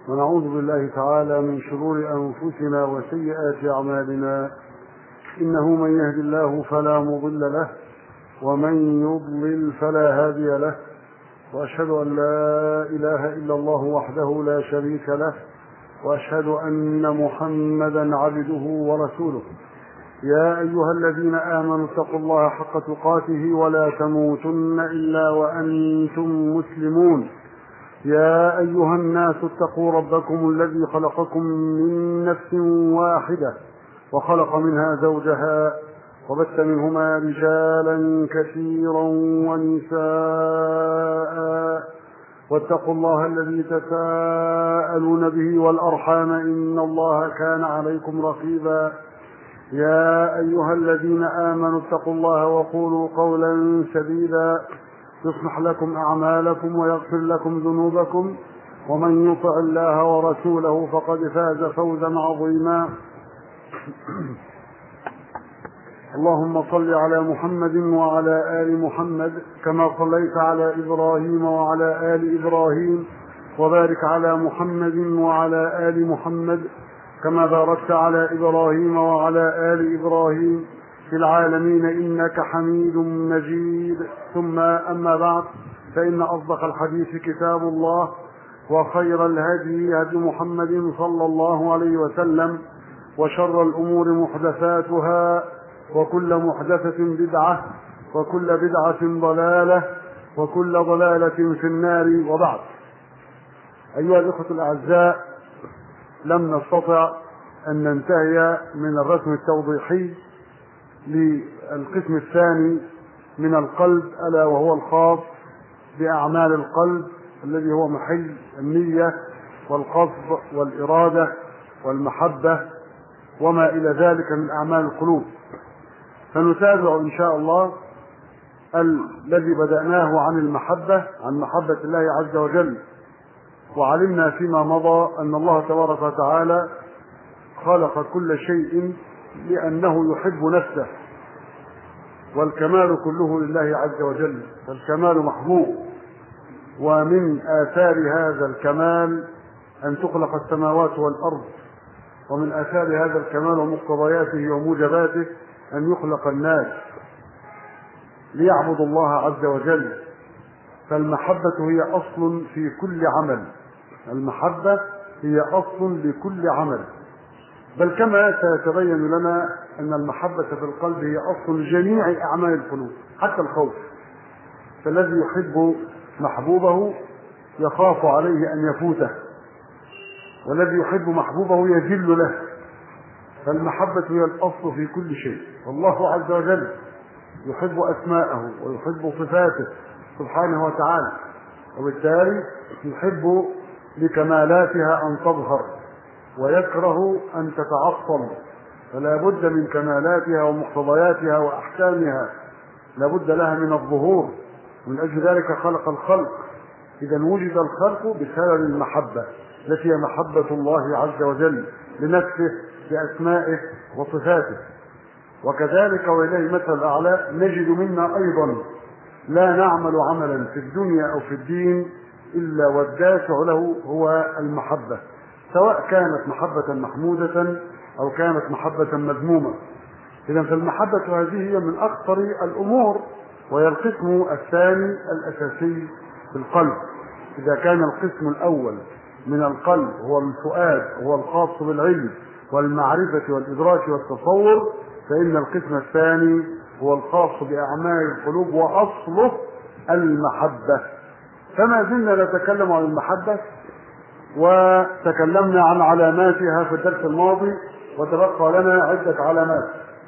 ونعوذ بالله تعالى من شرور أنفسنا وسيئات أعمالنا إنه من يهد الله فلا مضل له ومن يضلل فلا هادي له وأشهد أن لا إله إلا الله وحده لا شريك له وأشهد أن محمدا عبده ورسوله يا أيها الذين آمنوا اتقوا الله حق تقاته ولا تموتن إلا وأنتم مسلمون يا أيها الناس اتقوا ربكم الذي خلقكم من نفس واحدة وخلق منها زوجها وبث منهما رجالا كثيرا ونساء واتقوا الله الذي تساءلون به والأرحام إن الله كان عليكم رقيبا يا أيها الذين آمنوا اتقوا الله وقولوا قولا سديدا يصلح لكم أعمالكم ويغفر لكم ذنوبكم ومن يطع الله ورسوله فقد فاز فوزا عظيما اللهم صل على محمد وعلى آل محمد كما صليت على إبراهيم وعلى آل إبراهيم وبارك على محمد وعلى آل محمد كما باركت على إبراهيم وعلى آل إبراهيم في العالمين إنك حميد مجيد ثم أما بعد فإن أصدق الحديث كتاب الله وخير الهدي هدي محمد صلى الله عليه وسلم وشر الأمور محدثاتها وكل محدثة بدعة وكل بدعة ضلالة وكل ضلالة في النار وبعد أيها الإخوة الأعزاء لم نستطع أن ننتهي من الرسم التوضيحي للقسم الثاني من القلب ألا وهو الخاص بأعمال القلب الذي هو محل النية والقصد والإرادة والمحبة وما إلى ذلك من أعمال القلوب فنتابع إن شاء الله الذي بدأناه عن المحبة عن محبة الله عز وجل وعلمنا فيما مضى أن الله تبارك وتعالى خلق كل شيء لأنه يحب نفسه والكمال كله لله عز وجل فالكمال محبوب ومن آثار هذا الكمال أن تخلق السماوات والأرض ومن آثار هذا الكمال ومقتضياته وموجباته أن يخلق الناس ليعبدوا الله عز وجل فالمحبة هي أصل في كل عمل المحبة هي أصل لكل عمل بل كما سيتبين لنا أن المحبة في القلب هي أصل جميع أعمال القلوب حتى الخوف فالذي يحب محبوبه يخاف عليه أن يفوته والذي يحب محبوبه يجل له فالمحبة هي الأصل في كل شيء والله عز وجل يحب أسماءه ويحب صفاته سبحانه وتعالى وبالتالي يحب لكمالاتها أن تظهر ويكره أن تتعطل فلا بد من كمالاتها ومقتضياتها وأحكامها لا بد لها من الظهور من أجل ذلك خلق الخلق إذا وجد الخلق بسبب المحبة التي هي محبة الله عز وجل لنفسه بأسمائه وصفاته وكذلك وإليه المثل الأعلى نجد منا أيضا لا نعمل عملا في الدنيا أو في الدين إلا والدافع له هو المحبة سواء كانت محبة محمودة أو كانت محبة مذمومة إذا فالمحبة هذه هي من أخطر الأمور وهي القسم الثاني الأساسي في القلب إذا كان القسم الأول من القلب هو الفؤاد هو الخاص بالعلم والمعرفة والإدراك والتصور فإن القسم الثاني هو الخاص بأعمال القلوب وأصله المحبة فما زلنا نتكلم عن المحبة وتكلمنا عن علاماتها في الدرس الماضي وتبقى لنا عدة علامات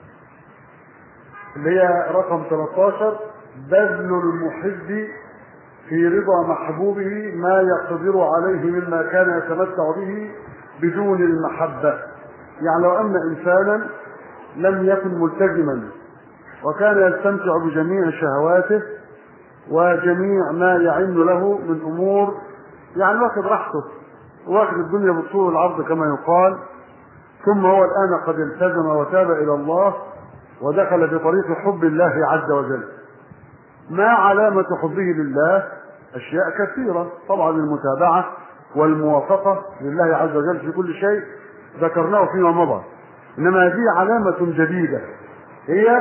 اللي هي رقم 13 بذل المحب في رضا محبوبه ما يقدر عليه مما كان يتمتع به بدون المحبة يعني لو أن إنسانا لم يكن ملتزما وكان يستمتع بجميع شهواته وجميع ما يعن له من أمور يعني واخد راحته واخد الدنيا بالطول والعرض كما يقال ثم هو الآن قد التزم وتاب إلى الله ودخل في طريق حب الله عز وجل ما علامة حبه لله أشياء كثيرة طبعا المتابعة والموافقة لله عز وجل في كل شيء ذكرناه فيما مضى إنما هذه علامة جديدة هي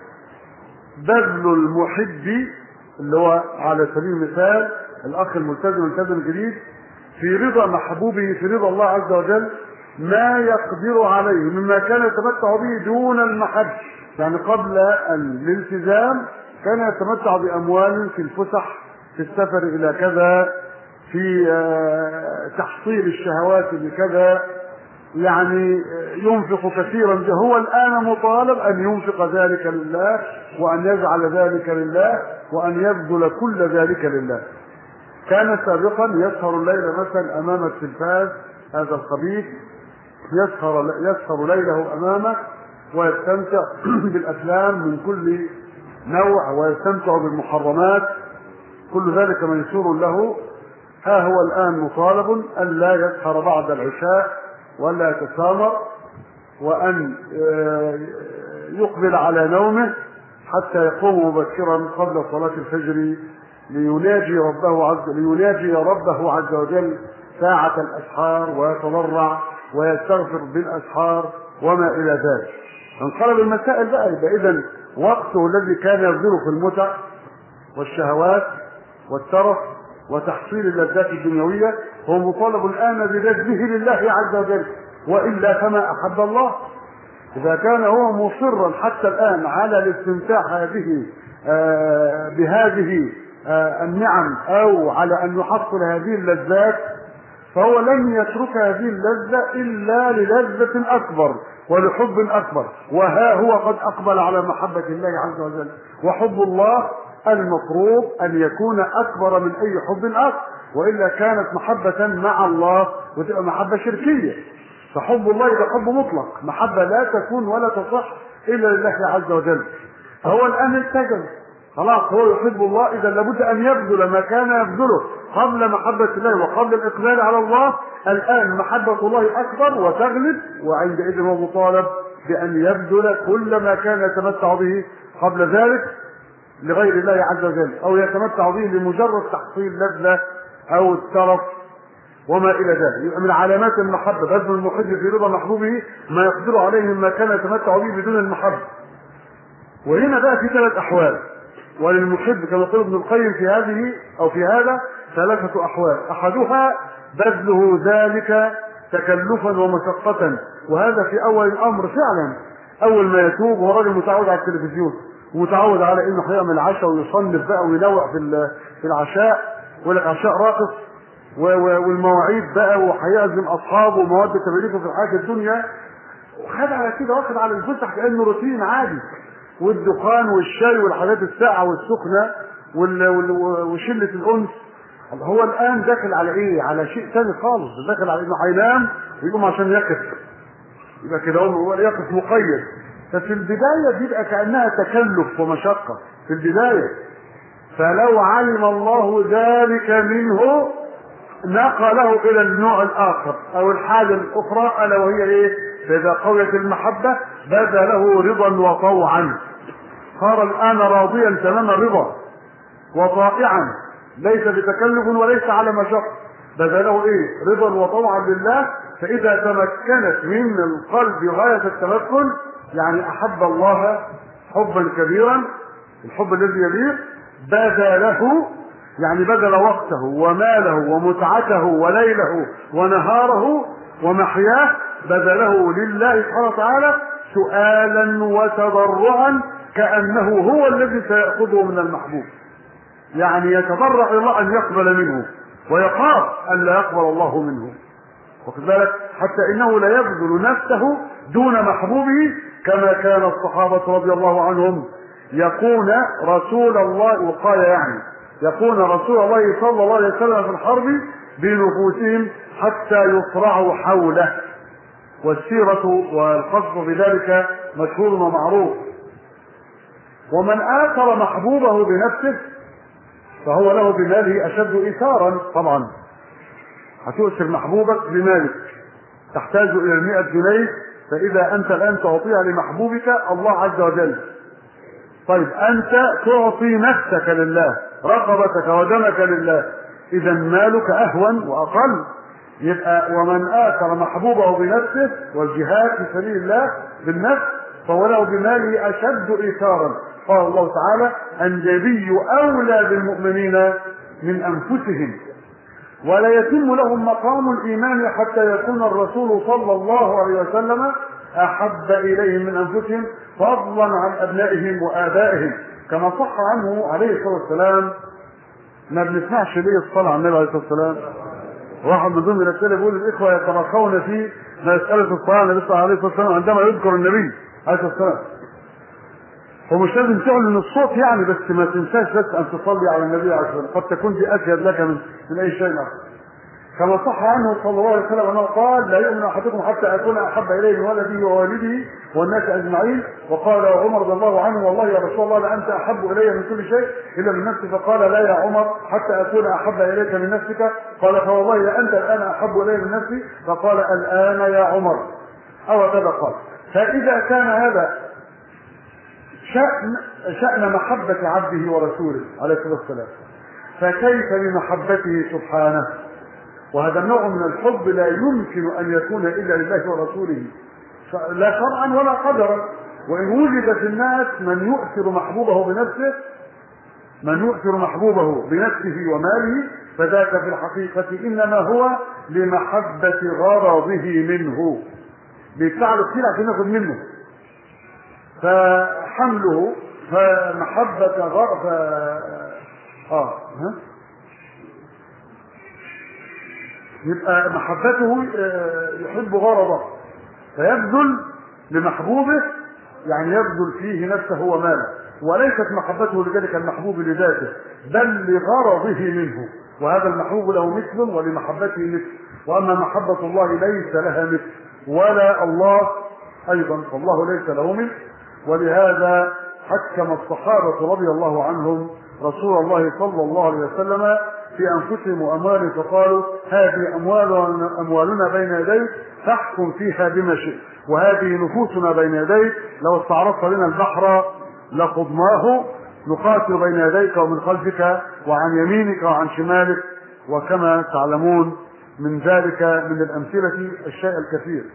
بذل المحب اللي هو على سبيل المثال الأخ الملتزم الملتزم الجديد في رضا محبوبه في رضا الله عز وجل ما يقدر عليه مما كان يتمتع به دون المحب يعني قبل الالتزام كان يتمتع بأموال في الفسح في السفر إلى كذا في تحصيل الشهوات لكذا يعني ينفق كثيرا هو الآن مطالب أن ينفق ذلك لله وأن يجعل ذلك لله وأن يبذل كل ذلك لله كان سابقا يسهر الليل مثلا أمام التلفاز هذا الخبيث يسهر يسهر ليله أمامه ويستمتع بالأفلام من كل نوع ويستمتع بالمحرمات كل ذلك ميسور له ها هو الآن مطالب أن لا يسهر بعد العشاء ولا يتسامر وأن يقبل على نومه حتى يقوم مبكرا قبل صلاة الفجر ليناجي ربه عز ليناجي ربه عز وجل ساعة الأسحار ويتضرع ويستغفر بالأسحار وما إلى ذلك. انقلب المسائل بقى يبقى إذا وقته الذي كان يبذله في المتع والشهوات والترف وتحصيل اللذات الدنيوية هو مطالب الآن ببذله لله عز وجل وإلا فما أحب الله إذا كان هو مصرا حتى الآن على الاستمتاع هذه آه بهذه آه النعم أو على أن يحصل هذه اللذات فهو لم يترك هذه اللذة إلا للذة أكبر ولحب أكبر وها هو قد أقبل على محبة الله عز وجل وحب الله المفروض أن يكون أكبر من أي حب آخر وإلا كانت محبة مع الله وتبقى محبة شركية فحب الله يبقى حب مطلق محبة لا تكون ولا تصح إلا لله عز وجل فهو الآن التزم خلاص هو يحب الله إذا لابد أن يبذل ما كان يبذله قبل محبة الله وقبل الإقبال على الله الآن محبة الله أكبر وتغلب وعندئذ هو مطالب بأن يبذل كل ما كان يتمتع به قبل ذلك لغير الله عز وجل أو يتمتع به لمجرد تحصيل لذة أو الترف وما إلى ذلك يبقى من علامات المحبة بذل المحب في رضا محبوبه ما يقدر عليه مما كان يتمتع به بدون المحبة وهنا بقى في ثلاث أحوال وللمحب كما يقول ابن القيم في هذه أو في هذا ثلاثة أحوال أحدها بذله ذلك تكلفا ومشقة وهذا في أول الأمر فعلا أول ما يتوب هو راجل متعود على التلفزيون ومتعود على انه هيعمل عشاء ويصنف بقى وينوع في في العشاء ويقول لك عشاء راقص والمواعيد بقى وهيعزم اصحابه ومواد تبريكه في الحياه الدنيا وخد على كده واخد على الفسح كانه روتين عادي والدخان والشاي والحاجات الساقعه والسخنه وشله الانس هو الان داخل على ايه؟ على شيء ثاني خالص داخل على انه هينام ويقوم عشان يقف يبقى كده هو يقف مقيد ففي البداية بيبقى كأنها تكلف ومشقة في البداية فلو علم الله ذلك منه نقله إلى النوع الآخر أو الحالة الأخرى ألا وهي إيه؟ فإذا قويت المحبة بدا له رضا وطوعا صار الآن راضيا تمام الرضا وطائعا ليس بتكلف وليس على مشقة بدا له إيه؟ رضا وطوعا لله فإذا تمكنت من القلب غاية التمكن يعني احب الله حبا كبيرا الحب الذي يليق بذله يعني بذل وقته وماله ومتعته وليله ونهاره ومحياه بذله لله سبحانه وتعالى سؤالا وتضرعا كانه هو الذي سياخذه من المحبوب يعني يتضرع الى الله ان يقبل منه ويخاف ان لا يقبل الله منه واخد بالك حتى انه لا يبذل نفسه دون محبوبه كما كان الصحابة رضي الله عنهم يكون رسول الله وقال يعني يكون رسول الله صلى الله عليه وسلم في الحرب بنفوسهم حتى يصرعوا حوله والسيرة والقصد بذلك مشهور ومعروف ومن آثر محبوبه بنفسه فهو له بماله أشد إيثارا طبعا هتؤثر محبوبك بمالك تحتاج إلى المئة جنيه فإذا أنت الآن تعطيها لمحبوبك الله عز وجل طيب أنت تعطي نفسك لله رقبتك ودمك لله إذا مالك أهون وأقل يبقى ومن آثر محبوبه بنفسه والجهاد في سبيل الله بالنفس فهو له بماله أشد إيثارا قال الله تعالى النبي أولى بالمؤمنين من أنفسهم ولا يتم لهم مقام الإيمان حتى يكون الرسول صلى الله عليه وسلم أحب إليهم من أنفسهم فضلا عن أبنائهم وآبائهم كما صح عنه عليه الصلاة والسلام ما بنسمعش ليه الصلاة على النبي عليه الصلاة والسلام واحد من ضمن الرسالة بيقول الإخوة يترخون في مسألة الصلاة على النبي عليه الصلاة والسلام عندما يذكر النبي عليه الصلاة والسلام ومش لازم تعلن الصوت يعني بس ما تنساش بس ان تصلي على النبي عليه الصلاه والسلام قد تكون دي اشهد لك من, من اي شيء اخر كما صح عنه صلى الله عليه وسلم انه قال لا يؤمن احدكم حتى اكون احب اليه من ولده ووالده والناس اجمعين وقال عمر رضي الله عنه والله يا رسول الله لانت احب الي من كل شيء الا من نفسي فقال لا يا عمر حتى اكون احب اليك من نفسك قال فوالله لانت الان احب الي من نفسي فقال الان يا عمر او كذا قال فاذا كان هذا شأن شأن محبة عبده ورسوله عليه الصلاة والسلام فكيف بمحبته سبحانه وهذا النوع من الحب لا يمكن أن يكون إلا لله ورسوله لا شرعا ولا قدرا وإن وجد في الناس من يؤثر محبوبه بنفسه من يؤثر محبوبه بنفسه وماله فذاك في الحقيقة إنما هو لمحبة غرضه منه بيدفع له كتير عشان ياخد منه فحمله فمحبة غر ف... اه ها يبقى محبته يحب غرضه فيبذل لمحبوبه يعني يبذل فيه نفسه وماله وليست محبته لذلك المحبوب لذاته بل لغرضه منه وهذا المحبوب له مثل ولمحبته مثل واما محبه الله ليس لها مثل ولا الله ايضا فالله ليس له مثل ولهذا حكم الصحابة رضي الله عنهم رسول الله صلى الله عليه وسلم في أنفسهم وأموالهم فقالوا هذه أموالنا, أموالنا بين يديك فاحكم فيها بما شئت وهذه نفوسنا بين يديك لو استعرضت لنا البحر لخضناه نقاتل بين يديك ومن خلفك وعن يمينك وعن شمالك وكما تعلمون من ذلك من الأمثلة الشيء الكثير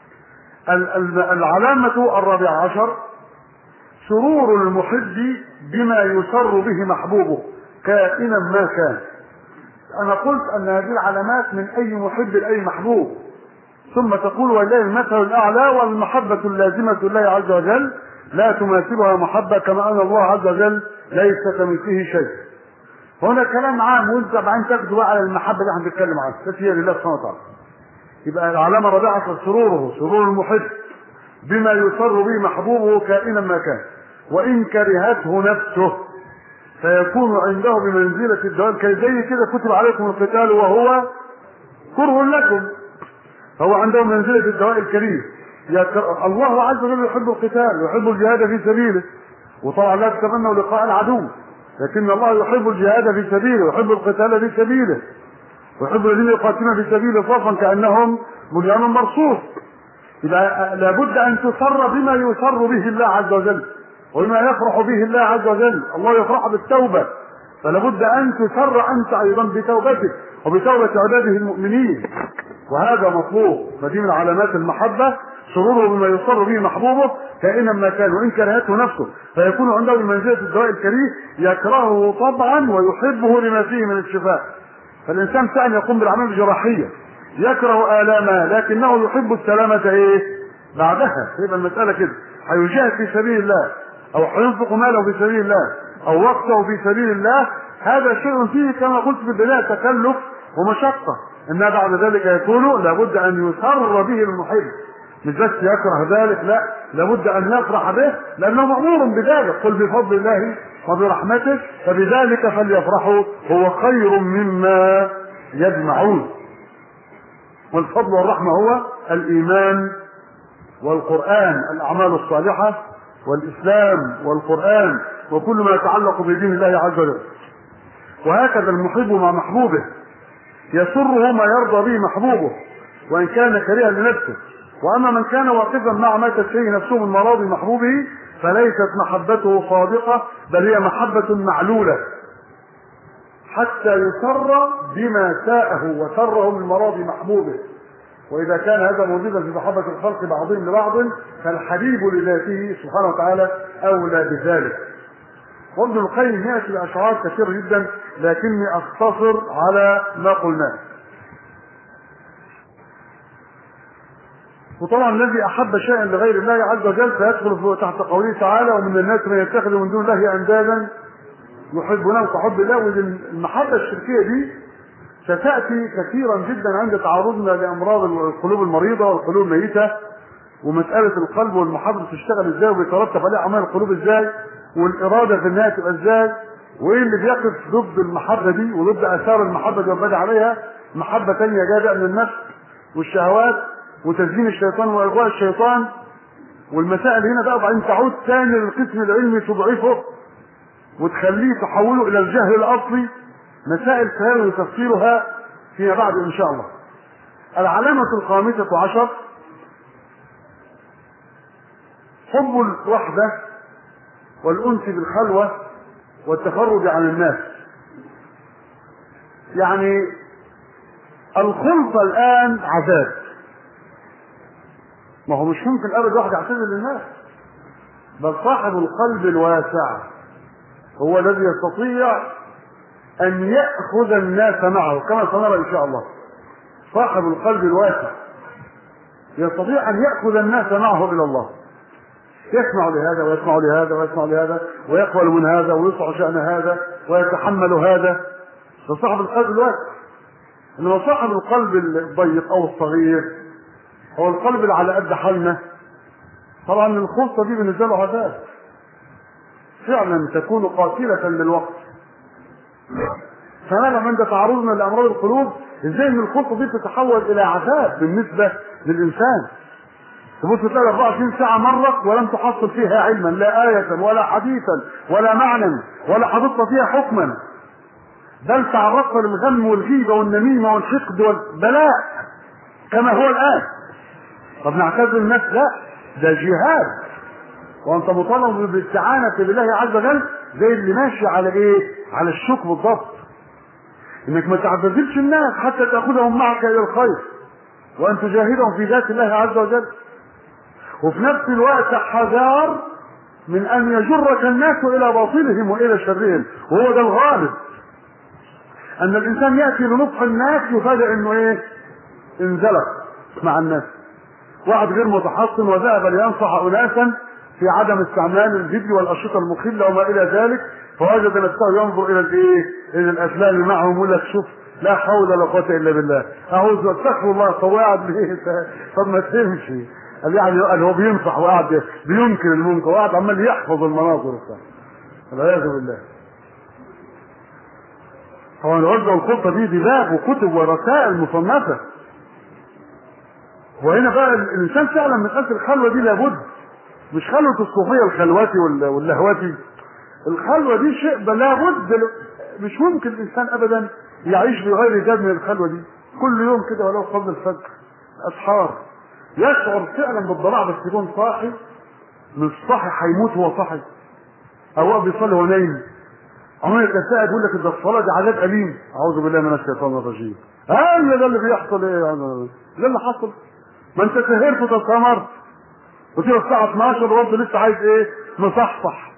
العلامة الرابعة عشر سرور المحب بما يسر به محبوبه كائنا ما كان انا قلت ان هذه العلامات من اي محب لاي محبوب ثم تقول ولله المثل الاعلى والمحبه اللازمه لله عز وجل لا تماثلها محبه كما ان الله عز وجل ليس كمثله شيء هنا كلام عام وانت بعدين تاخده على المحبه اللي احنا بنتكلم عنها تسير لله سبحانه وتعالى يبقى العلامه الرابعه سروره سرور المحب بما يسر به محبوبه كائنا ما كان وإن كرهته نفسه فيكون عنده بمنزلة الدواء زي كده كتب عليكم القتال وهو كره لكم هو عنده منزلة الدواء الكريم الله عز وجل يحب القتال ويحب الجهاد في سبيله وطبعا لا تتمنوا لقاء العدو لكن الله يحب الجهاد في سبيله ويحب القتال في سبيله ويحب الذين يقاتلون في سبيله صفا كانهم بنيان مرصوص يبقى لابد ان تسر بما يسر به الله عز وجل وبما يفرح به الله عز وجل الله يفرح بالتوبة فلابد أن تسر أنت أيضا بتوبتك وبتوبة عباده المؤمنين وهذا مطلوب فدي من علامات المحبة سروره بما يسر به محبوبه كائنا ما كان وإن كرهته نفسه فيكون عنده بمنزلة الدواء الكريه يكرهه طبعا ويحبه لما فيه من الشفاء فالإنسان سأل يقوم بالأعمال الجراحية يكره آلامها لكنه يحب السلامة إيه؟ بعدها يبقى المسألة كده هيجاهد في سبيل الله او هينفق ماله في سبيل الله او وقته في سبيل الله هذا شيء فيه كما قلت في البدايه تكلف ومشقه انما بعد ذلك يكون لابد ان يسر به المحب مش بس يكره ذلك لا لابد ان يفرح به لانه مامور بذلك قل بفضل الله وبرحمته فبذلك فليفرحوا هو خير مما يجمعون والفضل والرحمه هو الايمان والقران الاعمال الصالحه والإسلام والقرآن وكل ما يتعلق بدين الله عز وجل وهكذا المحب مع محبوبه يسره ما يرضى به محبوبه وإن كان كريها لنفسه وأما من كان واقفا مع ما تشتهي نفسه من مراضي محبوبه فليست محبته صادقة بل هي محبة معلولة حتى يسر بما ساءه وسره من مراضي محبوبه واذا كان هذا موجودا في محبه الخلق بعضهم لبعض فالحبيب لذاته سبحانه وتعالى اولى بذلك وابن القيم ياتي باشعار كثيره جدا لكني اختصر على ما قلناه وطبعا الذي احب شيئا لغير الله عز وجل فيدخل تحت قوله تعالى ومن الناس من يتخذ من دون الله اندادا يحبونهم كحب الله والمحبه الشركيه دي ستاتي كثيرا جدا عند تعرضنا لامراض القلوب المريضه والقلوب الميته ومساله القلب والمحبه بتشتغل ازاي وبيترتب عليها اعمال القلوب ازاي والاراده في النهايه تبقى ازاي وايه اللي بيقف ضد المحبه دي وضد اثار المحبه اللي وبدا عليها محبه ثانيه جايه من النفس والشهوات وتزيين الشيطان واغواء الشيطان والمسائل هنا بقى وبعدين تعود ثاني للقسم العلمي تضعفه وتخليه تحوله الى الجهل الاصلي مسائل سير تفصيلها فيما بعد ان شاء الله العلامة الخامسة عشر حب الوحدة والأنس بالخلوة والتفرد عن الناس يعني الخلطة الآن عذاب ما هو مش ممكن أبدا واحد يعتذر للناس بل صاحب القلب الواسع هو الذي يستطيع أن يأخذ الناس معه كما سنرى إن شاء الله صاحب القلب الواسع يستطيع أن يأخذ الناس معه إلى الله يسمع لهذا ويسمع لهذا ويسمع لهذا ويقبل من هذا ويصع شأن هذا ويتحمل هذا ده صاحب القلب الواسع انما صاحب القلب الضيق او الصغير هو القلب اللي على قد حالنا طبعا الخلطه دي بالنسبه له عذاب فعلا تكون قاتله للوقت فنعلم عند تعرضنا لامراض القلوب ازاي ان الخلطه دي تتحول الى عذاب بالنسبه للانسان تبص تلاقي 24 ساعة مرت ولم تحصل فيها علما لا آية ولا حديثا ولا معنى ولا حفظت فيها حكما بل تعرضت للغم والغيبة والنميمة والحقد والبلاء كما هو الآن طب نعتذر الناس لا ده جهاد وانت مطالب بالاستعانة بالله عز وجل زي اللي ماشي على ايه على الشوك بالضبط انك ما تعتذرش الناس حتى تاخذهم معك الى الخير وان تجاهدهم في ذات الله عز وجل وفي نفس الوقت حذار من ان يجرك الناس الى باطلهم والى شرهم وهو ده الغالب ان الانسان ياتي لنصح الناس يفاجئ انه ايه انزلق مع الناس واحد غير متحصن وذهب لينصح اناسا في عدم استعمال الفيديو والاشرطه المخله وما الى ذلك فوجد نفسه ينظر الى الايه؟ الى الافلام اللي معهم يقول لك شوف لا حول ولا قوه الا بالله اعوذ استغفر الله طب قاعد ليه طب ما تمشي قال يعني قال هو بينصح وقاعد بينكر المنكر وقاعد عمال يحفظ المناظر وبتاع والعياذ بالله طبعا العزة والخطة دي دماغ وكتب ورسائل مصنفة وهنا بقى الانسان فعلا من اجل الخلوه دي لابد مش خلوه الصوفيه الخلواتي واللهواتي الخلوه دي شيء لابد مش ممكن الانسان ابدا يعيش بغير زاد من الخلوه دي كل يوم كده ولو قبل الفجر اسحار يشعر فعلا بالضراع بس يكون صاحي مش صاحي هيموت هو صاحي او هو بيصلي وهو نايم عمر يتساءل يقول لك ده الصلاه دي عذاب اليم اعوذ بالله من الشيطان الرجيم هل ده اللي بيحصل ايه يعني ده اللي حصل ما انت سهرت وتسهرت وتيجي الساعه 12 برضه لسه عايز ايه مصحصح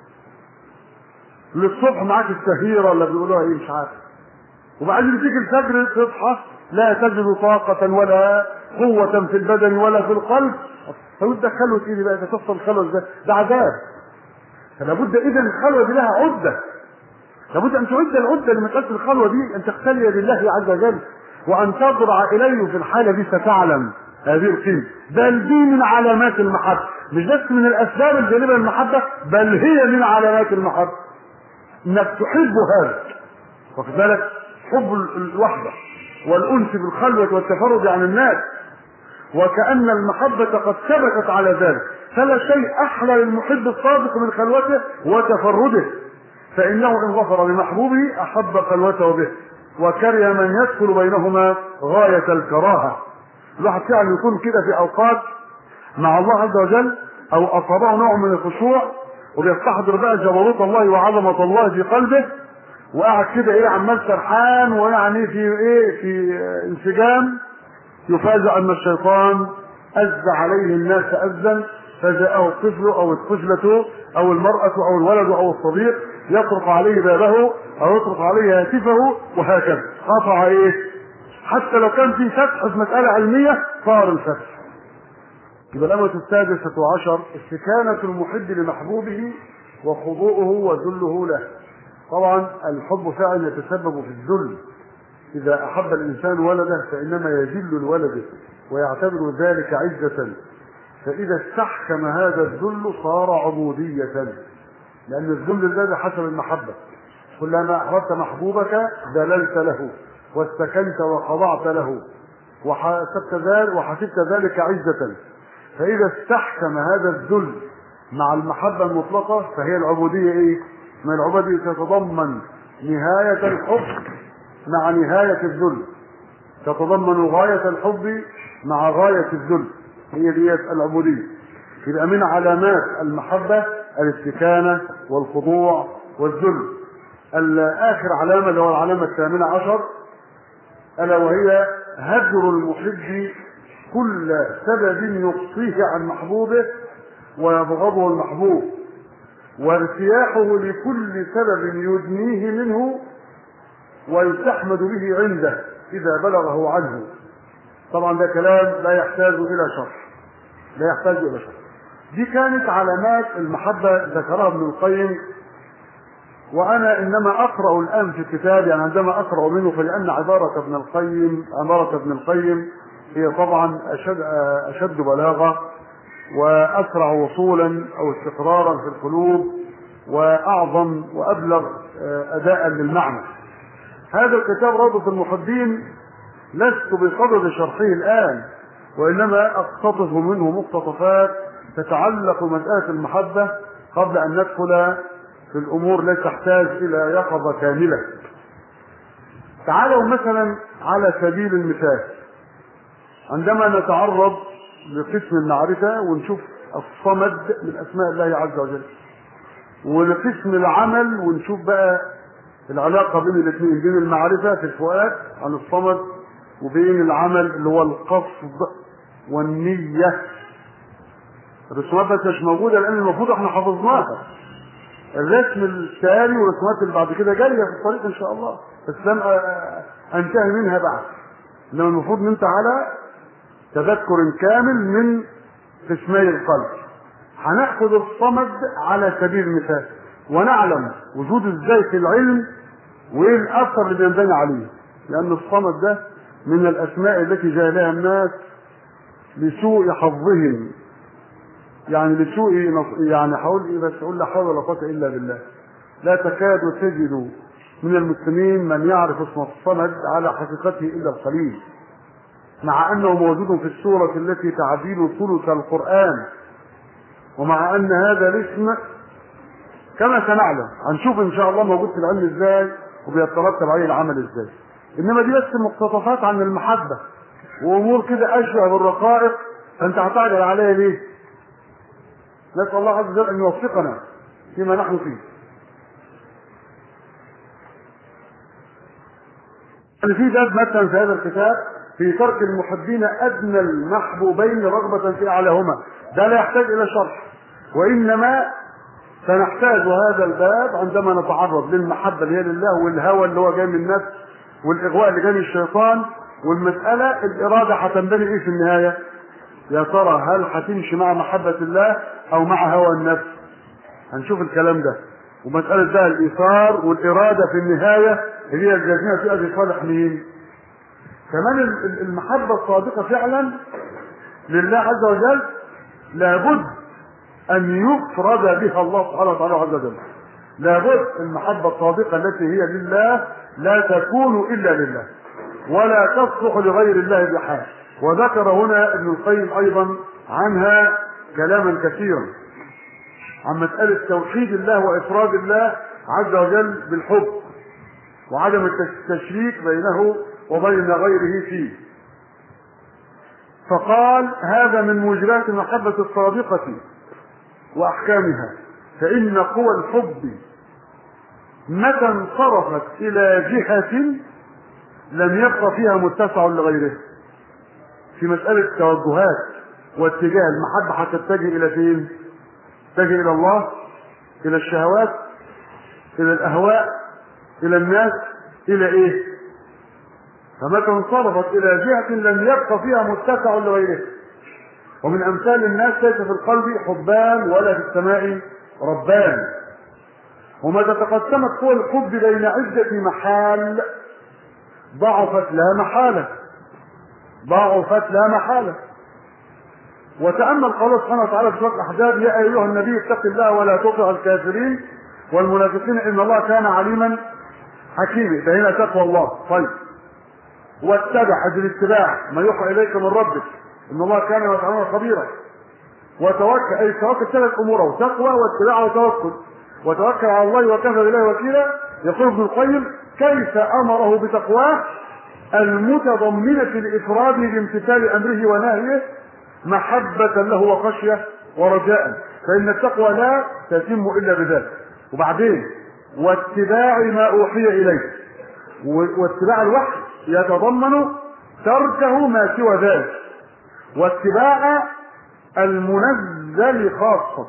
للصبح معاك السهيره اللي بيقولوها ايه مش عارف وبعدين تيجي الفجر تصحى لا تجد طاقة ولا قوة في البدن ولا في القلب فبد خلوة ايه دي بقى تحصل الخلوة ده ده عذاب فلابد اذا الخلوة دي لها عدة لابد ان تعد العدة لمسألة الخلوة دي ان تختلي بالله عز وجل وان تضرع اليه في الحالة دي ستعلم هذه القيمة بل دي من علامات المحبة مش بس من الاسباب الجانبة للمحبة بل هي من علامات المحبة انك تحب هذا واخد بالك حب الوحدة والأنس بالخلوة والتفرد عن الناس وكأن المحبة قد ثبتت على ذلك فلا شيء أحلى للمحب الصادق من خلوته وتفرده فإنه إن ظفر بمحبوبه أحب خلوته به وكره من يدخل بينهما غاية الكراهة الواحد فعلا يكون كده في أوقات مع الله عز وجل أو أصابه نوع من الخشوع وبيستحضر بقى جبروت الله وعظمة الله في قلبه وقعد كده ايه عمال سرحان ويعني في ايه في انسجام يفاجأ ان الشيطان أز عليه الناس أزا فجاءه الطفل أو الطفلة أو المرأة أو الولد أو الصديق يطرق عليه بابه أو يطرق عليه هاتفه وهكذا قطع إيه؟ حتى لو كان في فتح في مسألة علمية صار الفتح يبقى الأمة السادسة عشر استكانة المحب لمحبوبه وخضوعه وذله له طبعا الحب فعلا يتسبب في الذل إذا أحب الإنسان ولده فإنما يذل لولده ويعتبر ذلك عزة فإذا استحكم هذا الذل صار عبودية لأن الذل ده حسب المحبة كلما أحببت محبوبك ذللت له واستكنت وخضعت له وحسبت ذلك وحسبت ذلك عزة فإذا استحكم هذا الذل مع المحبة المطلقة فهي العبودية إيه؟ ما العبودية تتضمن نهاية الحب مع نهاية الذل تتضمن غاية الحب مع غاية الذل هي ديت العبودية يبقى من علامات المحبة الاستكانة والخضوع والذل آخر علامة اللي هو العلامة الثامنة عشر ألا وهي هجر المحب كل سبب يقصيه عن محبوبه ويبغضه المحبوب وارتياحه لكل سبب يدنيه منه ويستحمد به عنده إذا بلغه عنه طبعا ده كلام لا يحتاج إلى شرح لا يحتاج إلى شرح دي كانت علامات المحبة ذكرها ابن القيم وأنا إنما أقرأ الآن في الكتاب يعني عندما أقرأ منه فلأن عبارة ابن القيم عبارة ابن القيم هي طبعا أشد, أشد بلاغة وأسرع وصولا أو استقرارا في القلوب وأعظم وأبلغ أداء للمعنى هذا الكتاب روضة المحبين لست بصدد شرحه الآن وإنما أقتطف منه مقتطفات تتعلق بمسألة المحبة قبل أن ندخل في الأمور التي تحتاج إلى يقظة كاملة تعالوا مثلا على سبيل المثال عندما نتعرض لقسم المعرفة ونشوف الصمد من أسماء الله عز وجل ولقسم العمل ونشوف بقى العلاقة بين الاثنين بين المعرفة في الفؤاد عن الصمد وبين العمل اللي هو القصد والنية الرسومات بس مش موجودة لأن المفروض احنا حفظناها الرسم التالي والرسومات اللي بعد كده جاية في الطريق إن شاء الله بس لم أنتهي منها بعد إنما المفروض إن أنت على تذكر كامل من قسمي القلب هناخذ الصمد على سبيل المثال ونعلم وجود ازاي في العلم وايه الاثر اللي بينبني عليه لان الصمد ده من الاسماء التي جاهلها الناس لسوء حظهم يعني لسوء يعني حول ايه بس اقول لا حول ولا قوه الا بالله لا تكاد تجد من المسلمين من يعرف اسم الصمد على حقيقته الا القليل مع انه موجود في السوره التي تعديل ثلث القران ومع ان هذا الاسم كما سنعلم هنشوف ان شاء الله موجود في العلم ازاي وبيترتب عليه العمل ازاي انما دي بس مقتطفات عن المحبه وامور كده اشبه بالرقائق فانت هتعجل عليها ليه؟ نسال الله عز وجل ان يوفقنا فيما نحن فيه. يعني في باب مثلا في هذا الكتاب في ترك المحبين ادنى المحبوبين رغبه في اعلاهما ده لا يحتاج الى شرح وانما سنحتاج هذا الباب عندما نتعرض للمحبه اللي هي لله والهوى اللي هو جاي من النفس والاغواء اللي جاي من الشيطان والمساله الاراده هتنبني ايه في النهايه؟ يا ترى هل هتمشي مع محبه الله او مع هوى النفس؟ هنشوف الكلام ده ومساله بقى الايثار والاراده في النهايه اللي هي الجازمه في اجل صالح مين؟ كمان المحبه الصادقه فعلا لله عز وجل لابد أن يفرد بها الله سبحانه وتعالى عز وجل لابد المحبة الصادقة التي هي لله لا تكون إلا لله ولا تصلح لغير الله بحال وذكر هنا ابن القيم أيضا عنها كلاما كثيرا عن مسألة توحيد الله وإفراد الله عز وجل بالحب وعدم التشريك بينه وبين غيره فيه فقال هذا من موجبات المحبة الصادقة وأحكامها فإن قوى الحب متى انصرفت الى جهة لم يبق فيها متسع لغيره في مسألة توجهات واتجاه المحبة هتتجه إلى فين؟ تتجه إلى الله إلى الشهوات إلى الأهواء إلى الناس إلى إيه؟ فمتى انصرفت إلى جهة لم يبق فيها متسع لغيره ومن أمثال الناس ليس في القلب حبان ولا في السماء ربان ومتى تقسمت قوى الحب بين عدة محال ضعفت لا محالة ضعفت لا محالة وتأمل قوله سبحانه وتعالى في سورة الأحزاب يا أيها النبي اتق الله ولا تطع الكافرين والمنافقين إن الله كان عليما حكيما ده هنا تقوى الله طيب واتبع هذه الاتباع ما يوحى إليك من ربك إن الله كان وتعالى خبيرا وتوكل أي توكل ثلاث أمور تقوى واتباع وتوكل وتوكل على الله وكفى بالله وكيلا يقول ابن القيم كيف امره بتقواه المتضمنة لإفراده بامتثال أمره ونهيه محبة له وخشية ورجاء فإن التقوى لا تتم إلا بذلك وبعدين واتباع ما أوحي إليه واتباع الوحي يتضمن تركه ما سوى ذلك واتباع المنزل خاصة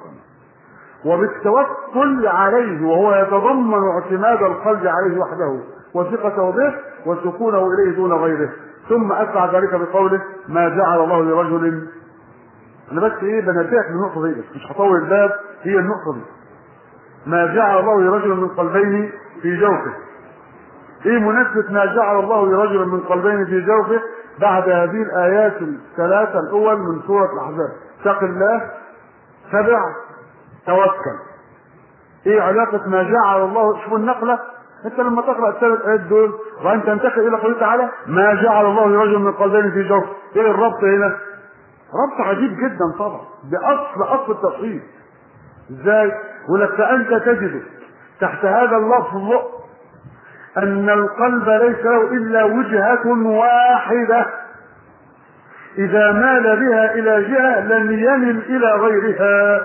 وبالتوكل عليه وهو يتضمن اعتماد القلب عليه وحده وثقته به وسكونه اليه دون غيره ثم اتبع ذلك بقوله ما جعل الله لرجل انا بس ايه بنبهك للنقطه دي بس مش هطول الباب هي النقطه دي ما جعل الله لرجل من قلبين في جوفه ايه مناسبة ما جعل الله لرجل من قلبين في جوفه بعد هذه الايات الثلاثة الاول من سورة الاحزاب اتق الله تبع توكل ايه علاقة ما جعل الله شوف النقلة انت لما تقرأ الثلاث ايات دول وانت تنتقل الى قوله تعالى ما جعل الله لرجل من قلبين في جوف ايه الربط هنا ربط عجيب جدا طبعا باصل اصل التصحيح ازاي ولك فانت تجد تحت هذا اللفظ ان القلب ليس له الا وجهة واحدة اذا مال بها الى جهة لم يمل الى غيرها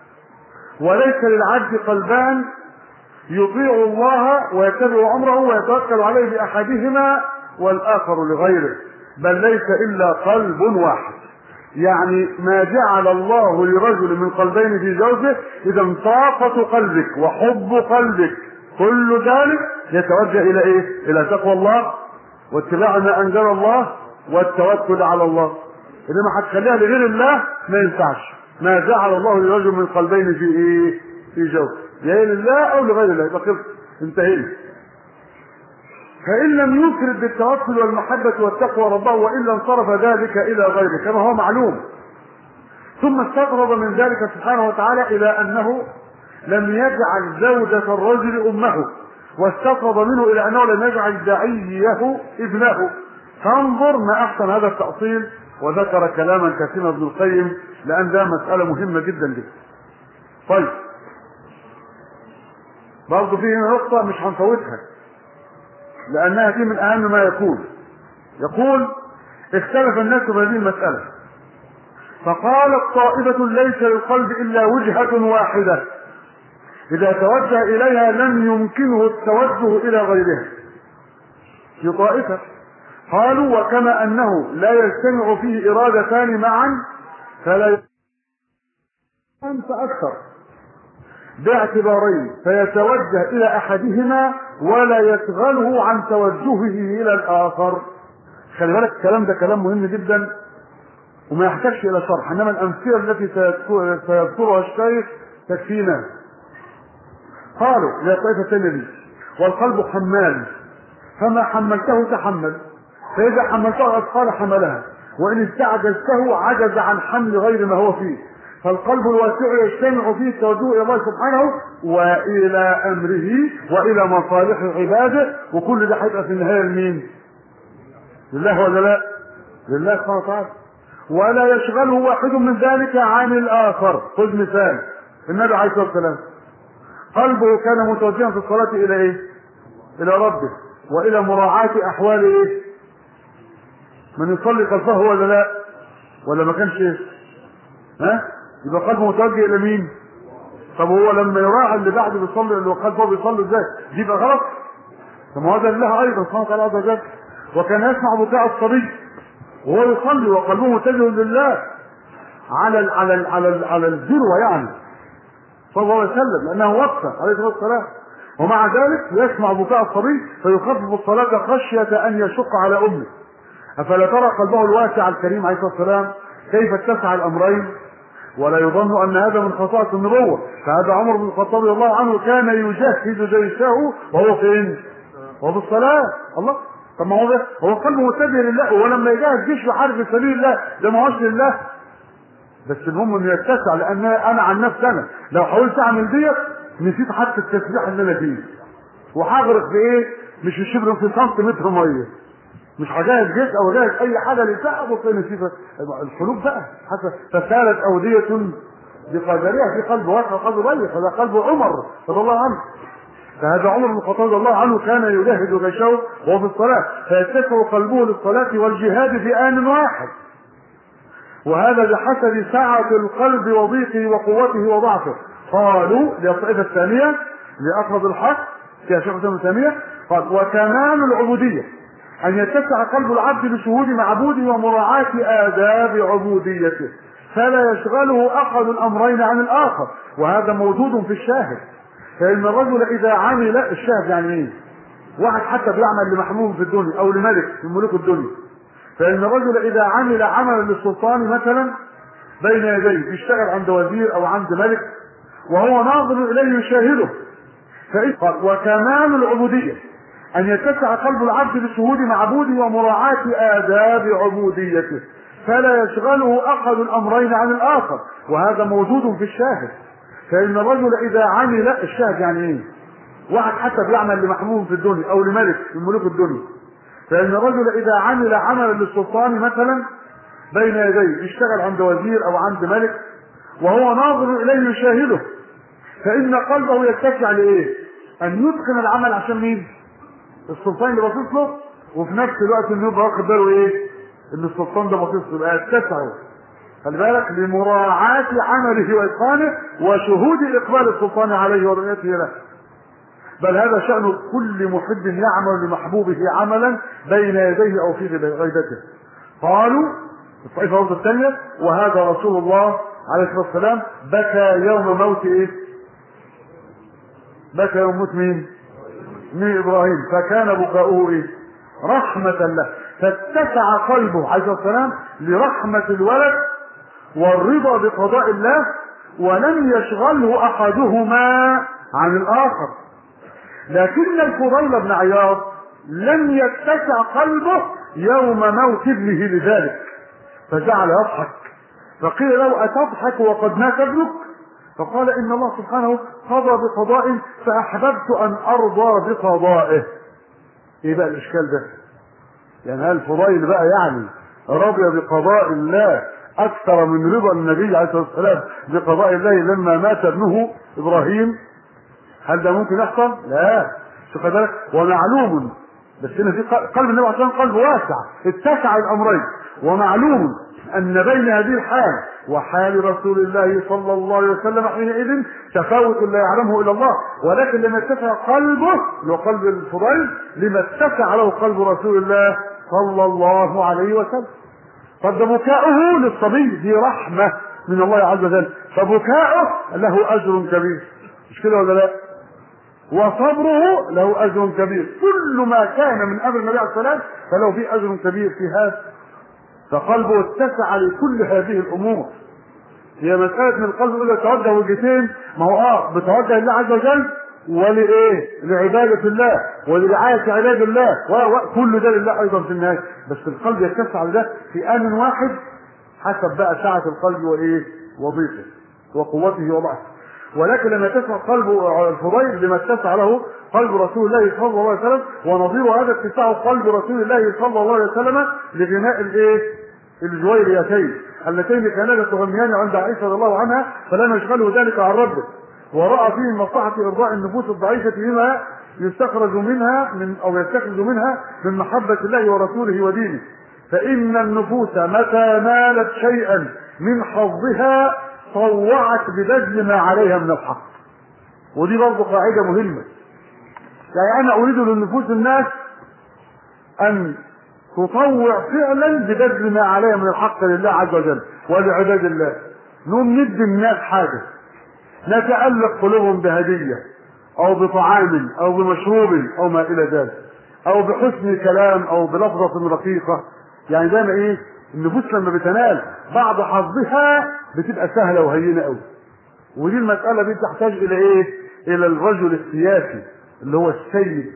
وليس للعبد قلبان يطيع الله ويتبع امره ويتوكل عليه باحدهما والاخر لغيره بل ليس الا قلب واحد يعني ما جعل الله لرجل من قلبين في زوجه اذا طاقة قلبك وحب قلبك كل ذلك يتوجه الى ايه؟ الى تقوى الله واتباع ما انزل الله والتوكل على الله انما هتخليها لغير الله ما ينفعش ما جعل الله لرجل من قلبين في ايه؟ في جوف يا لله او لغير الله يبقى خلص انتهينا فإن لم يفرد بالتوكل والمحبة والتقوى ربه وإلا انصرف ذلك إلى غيره كما هو معلوم ثم استغرب من ذلك سبحانه وتعالى إلى أنه لم يجعل زوجة الرجل أمه واستغرب منه إلى أنه لم يجعل دعيه ابنه فانظر ما أحسن هذا التأصيل وذكر كلاما كثيرا ابن القيم لأن ده مسألة مهمة جدا جدا طيب برضه في نقطة مش هنفوتها لأنها دي من أهم ما يكون يقول اختلف الناس في هذه المسألة فقالت طائفة ليس للقلب إلا وجهة واحدة إذا توجه إليها لم يمكنه التوجه إلى غيرها في طائفة قالوا وكما أنه لا يجتمع فيه إرادتان معا فلا أنت أكثر باعتبارين فيتوجه الى احدهما ولا يشغله عن توجهه الى الاخر خلي بالك الكلام ده كلام مهم جدا وما يحتاجش الى شرح انما الامثله التي سيذكرها الشيخ تكفينا قالوا يا طائفه الثانيه دي والقلب حمال فما حملته تحمل فاذا حملته اثقال حملها وان استعجزته عجز عن حمل غير ما هو فيه فالقلب الواسع يجتمع فيه التوجه الى الله سبحانه والى امره والى مصالح عباده وكل ده هيبقى في النهايه لمين؟ لله ولا لا؟ لله سبحانه وتعالى ولا يشغله واحد من ذلك عن الاخر خذ مثال النبي عليه الصلاه والسلام قلبه كان متوجها في الصلاه الى ايه؟ الى ربه والى مراعاه احوال ايه؟ من يصلي خلفه ولا لا؟ ولا ما كانش ايه؟ ها؟ يبقى قلبه متوجه الى مين؟ طب هو لما يراعي اللي بعده بيصلي اللي خلفه بيصلي ازاي؟ دي يبقى غلط؟ طب ما هذا لله ايضا سبحانه وتعالى عز وجل وكان يسمع بكاء الصبي وهو يصلي وقلبه متجه لله على ال على ال على ال على الذروه يعني صلى الله عليه وسلم لانه وقف عليه الصلاه والسلام ومع ذلك يسمع بكاء الصبي فيخفف الصلاه خشيه ان يشق على امه افلا ترى قلبه الواسع الكريم عليه الصلاه والسلام كيف اتسع الامرين ولا يظن ان هذا من خصائص النبوه فهذا عمر بن الخطاب رضي الله عنه كان يجهز جيشه وهو فين؟ وهو في الصلاه الله طب ما هو ده هو قلبه متجه لله ولما يجهز جيش يحارب في سبيل الله ده ما هوش لله بس المهم انه يتسع لان انا عن نفسي انا لو حاولت اعمل ديت نسيت حتى التسبيح اللي انا فيه وهغرق في ايه؟ مش في شبر في سنتيمتر ميه مش هجهز جيش او اجهز اي حاجه لساعه بص نسيت القلوب بقى حتى فسالت اوديه بقدرها في قلب واسع قلب ضيق هذا قلب عمر رضي الله عنه فهذا عمر بن الخطاب رضي الله عنه كان يجاهد جيشه وهو في الصلاه فيتسع قلبه للصلاه والجهاد في ان واحد وهذا بحسب سعة القلب وضيقه وقوته وضعفه قالوا للطائفة الثانية لأقرب الحق فيها شيخ الإسلام الثانية قال وكمال العبودية أن يتسع قلب العبد بشهود معبوده ومراعاة آداب عبوديته فلا يشغله أحد الأمرين عن الآخر وهذا موجود في الشاهد فإن الرجل إذا عمل الشاهد يعني إيه؟ واحد حتى بيعمل لمحمود في الدنيا أو لملك من ملوك الدنيا فإن الرجل إذا عمل عملا للسلطان مثلا بين يديه بيشتغل عند وزير أو عند ملك وهو ناظر إليه يشاهده فإذ قال وكمال العبودية أن يتسع قلب العبد بشهود معبوده ومراعاة آداب عبوديته فلا يشغله أحد الأمرين عن الآخر وهذا موجود في الشاهد فإن الرجل إذا عمل الشاهد يعني إيه؟ واحد حتى بيعمل لمحمود في الدنيا أو لملك من ملوك الدنيا فإن الرجل إذا عمل عملا للسلطان مثلا بين يديه بيشتغل عند وزير أو عند ملك وهو ناظر إليه يشاهده فإن قلبه يتسع لإيه؟ أن يتقن العمل عشان مين؟ السلطان اللي باصص له وفي نفس الوقت إنه يبقى واخد باله إيه؟ إن السلطان ده باصص له يبقى يتسعه خلي بالك لمراعاة عمله وإتقانه وشهود إقبال السلطان عليه ورؤيته له بل هذا شأن كل محب يعمل لمحبوبه عملا بين يديه أو في غيبته قالوا الطائفة الأرض الثانية وهذا رسول الله عليه الصلاة والسلام بكى يوم موت إيه؟ بكى يوم موت مين؟ من إبراهيم فكان بكاؤه إيه؟ رحمة له فاتسع قلبه عليه الصلاة والسلام لرحمة الولد والرضا بقضاء الله ولم يشغله أحدهما عن الآخر لكن الفضيل بن عياض لم يتسع قلبه يوم موت ابنه لذلك فجعل يضحك فقيل له أتضحك وقد مات ابنك فقال إن الله سبحانه قضى بقضاء فأحببت أن أرضى بقضائه إيه بقى الإشكال ده يعني هل الفضيل بقى يعني رضي بقضاء الله أكثر من رضا النبي عليه الصلاة والسلام بقضاء الله لما مات ابنه إبراهيم هل ده ممكن يحصل؟ لا شوف بالك ومعلوم بس هنا في قلب النبي عليه الصلاه قلب واسع اتسع الامرين ومعلوم ان بين هذه الحال وحال رسول الله صلى الله عليه وسلم حينئذ تفاوت لا يعلمه الا الله ولكن لما اتسع قلبه اللي هو قلب الفضيل لما اتسع له قلب رسول الله صلى الله عليه وسلم طب ده بكاؤه للصبي دي رحمه من الله عز وجل فبكاؤه له اجر كبير مش كده ولا لا؟ وصبره له اجر كبير كل ما كان من امر النبي عليه الصلاه فله فيه اجر كبير في هذا فقلبه اتسع لكل هذه الامور هي مسألة من القلب يقول توجه وجهتين ما هو اه بتوجه لله عز وجل ولإيه؟ لعبادة الله ولرعاية عباد الله وكل ده لله أيضا في النهاية بس القلب يتسع لده في آن واحد حسب بقى سعة القلب وإيه؟ وضيقه وقوته وضعفه ولكن لما تسمع قلب الفضيل لما اتسع له قلب رسول الله صلى الله عليه وسلم ونظير هذا اتساع قلب رسول الله صلى الله عليه وسلم لغناء الايه؟ الجويريتين اللتين كانا تغنيان عند عائشه رضي الله عنها فلم يشغله ذلك عن ربه وراى فيه مصلحه ارضاء النفوس الضعيفه بما يستخرج منها من او يستخرج منها من محبه الله ورسوله ودينه فان النفوس متى نالت شيئا من حظها طوعت ببذل ما عليها من الحق ودي برضه قاعده مهمه يعني انا اريد لنفوس الناس ان تطوع فعلا ببذل ما عليها من الحق لله عز وجل ولعباد الله نقوم ندي الناس حاجه نتألق قلوبهم بهدية أو بطعام أو بمشروب أو ما إلى ذلك أو بحسن كلام أو بلفظة رقيقة يعني دايما إيه النفوس لما بتنال بعض حظها بتبقى سهلة وهينة أوي ودي المسألة دي تحتاج إلى إيه؟ إلى الرجل السياسي اللي هو السيد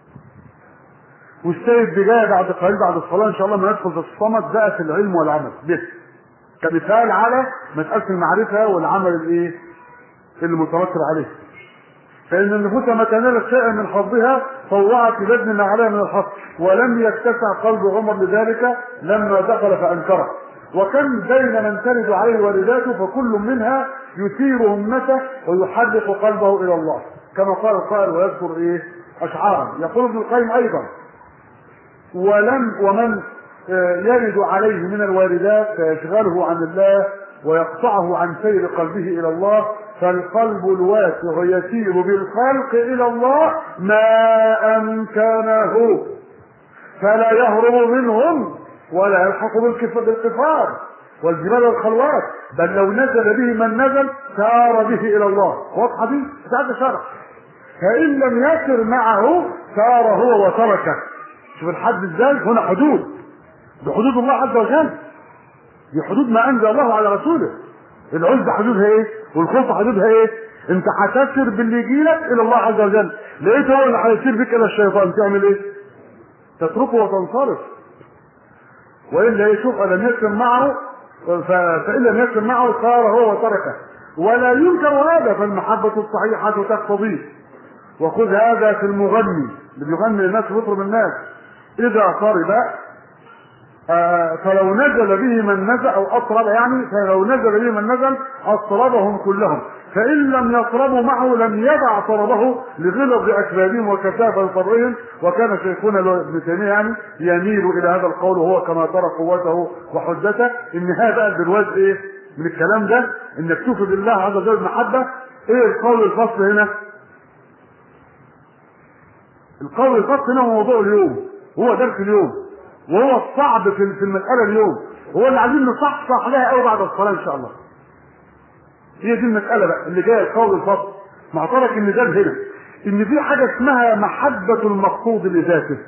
والسيد دي جايه بعد قليل بعد الصلاه ان شاء الله ما يدخل في الصمت بقى في العلم والعمل بس كمثال على مساله المعرفه والعمل الايه؟ اللي مترتب عليه. فان النفوس لما تنال شيئا من حظها طوعت ببذل ما عليها من الحق ولم يتسع قلب عمر لذلك لما دخل فانكره. وكم بين من ترد عليه والداته فكل منها يثير همته ويحرك قلبه الى الله كما قال القائل ويذكر ايه اشعارا يقول ابن القيم ايضا ولم ومن يرد عليه من الوالدات فيشغله عن الله ويقطعه عن سير قلبه الى الله فالقلب الواسع يسير بالخلق الى الله ما امكنه فلا يهرب منهم ولا يلحق بالكفار والجبال والخلوات بل لو نزل به من نزل سار به الى الله واضحه دي هذا شرع فان لم يسر معه سار هو وتركه شوف الحد ازاي هنا حدود بحدود الله عز وجل دي حدود ما انزل الله على رسوله العزة حدودها ايه والخلطة حدودها ايه انت هتسر باللي يجيلك الى الله عز وجل لقيت هو اللي هيسير بك الى الشيطان تعمل ايه تتركه وتنصرف والا يشوف لم يسر معه فان لم يسر معه صار هو وتركه ولا ينكر هذا فالمحبة الصحيحة تقتضيه وخذ هذا في المغني اللي بيغني الناس ويطرب الناس اذا طرب آه فلو نزل به من نزل او اطرب يعني فلو نزل به من نزل اطربهم كلهم فان لم يطربوا معه لم يدع طربه لغلظ اكبادهم وكثافه صبرهم وكان شيخنا ابن تيميه يعني يميل الى هذا القول وهو كما ترى قوته وحجته ان هذا بالوجه ايه من الكلام ده انك توفي بالله عز وجل المحبه ايه القول الفصل هنا القول الفصل هنا هو موضوع اليوم هو درس اليوم وهو الصعب في في المساله اليوم هو اللي عايزين نصحصح لها قوي بعد الصلاه ان شاء الله هي دي المساله بقى اللي جايه القول الفصل مع طرق النزال هنا ان في حاجه اسمها محبه المقصود لذاته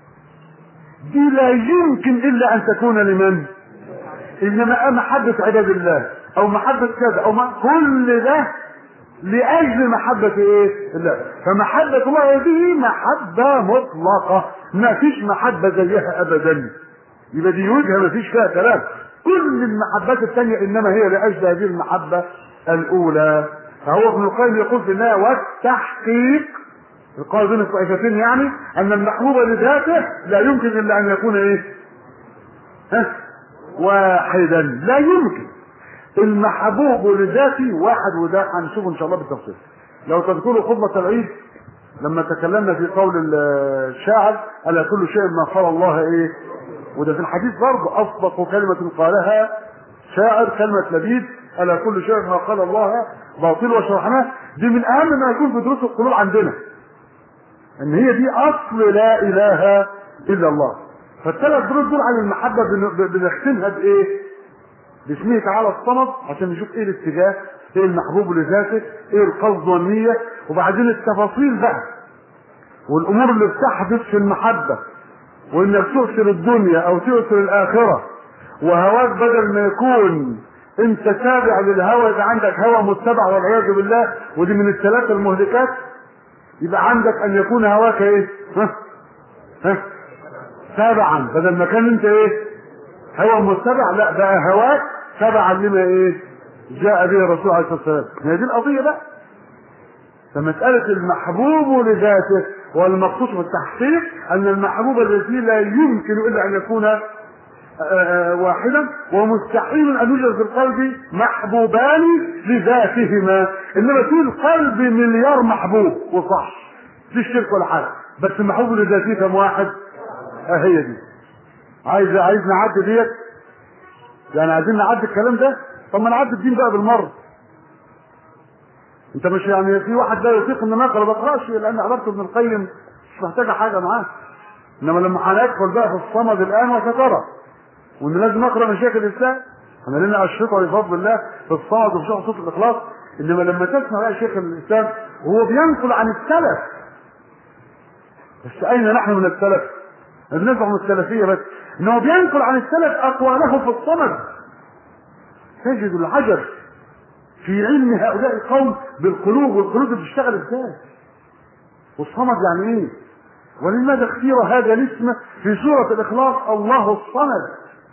دي لا يمكن الا ان تكون لمن انما محبه عباد الله او محبه كذا او ما كل ده لاجل محبه ايه الله فمحبه الله هذه محبه مطلقه ما فيش محبه زيها ابدا يبقى دي وجهه ما فيش فيها كلام كل المحبات الثانيه انما هي لاجل هذه المحبه الاولى فهو ابن القيم يقول في النهايه والتحقيق القول بين الطائفتين يعني ان المحبوب لذاته لا يمكن الا ان يكون ايه ها واحدا لا يمكن المحبوب لذاته واحد وده هنشوفه ان شاء الله بالتفصيل لو تذكروا خطبة العيد لما تكلمنا في قول الشاعر ألا كل شيء ما قال الله ايه وده في الحديث برضه أصدق كلمة قالها شاعر كلمة لبيد ألا كل شيء ما قال الله باطل وشرحناه دي من أهم ما يكون في دروس القلوب عندنا ان هي دي اصل لا اله الا الله فالثلاث دروس دول عن المحبه بنختمها بايه باسمه تعالى الصمد عشان نشوف ايه الاتجاه ايه المحبوب لذاته ايه القصد والنيه وبعدين التفاصيل بقى والامور اللي بتحدث في المحبه وانك تؤثر الدنيا او تؤثر الاخره وهواك بدل ما يكون انت تابع للهوى يبقى عندك هوى متبع والعياذ بالله ودي من الثلاثه المهلكات يبقى عندك ان يكون هواك ايه ها ها تابعا بدل ما كان انت ايه هوى متبع لا بقى هواك تبعا لما ايه جاء به الرسول عليه الصلاه والسلام هي دي القضيه بقى فمسألة المحبوب لذاته والمقصود في التحقيق أن المحبوب الذي لا يمكن إلا أن يكون واحدا ومستحيل ان يوجد في القلب محبوبان لذاتهما انما في القلب مليار محبوب وصح في شرك ولا حاجه بس المحبوب لذاته كم واحد اه هي دي عايز عايز نعدي ديت يعني عايزين نعدي الكلام ده طب ما نعدي الدين بقى بالمره انت مش يعني في واحد لا يطيق ان نقرا ما بقراش لان عباره ابن القيم مش محتاجه حاجه معاه انما لما هندخل بقى في الصمد الان وسترى وان لازم نقرا مشاكل الاسلام احنا لنا اشرطه بفضل الله في الصمد وفي شرح صوت الاخلاص انما لما تسمع بقى شيخ الاسلام وهو بينقل عن السلف بس اين نحن من السلف؟ بنزعم من السلفيه بس انه بينقل عن السلف اقواله في الصمد تجد العجب في علم هؤلاء القوم بالقلوب والقلوب بتشتغل ازاي والصمد يعني ايه ولماذا اختير هذا الاسم في سورة الإخلاص الله الصمد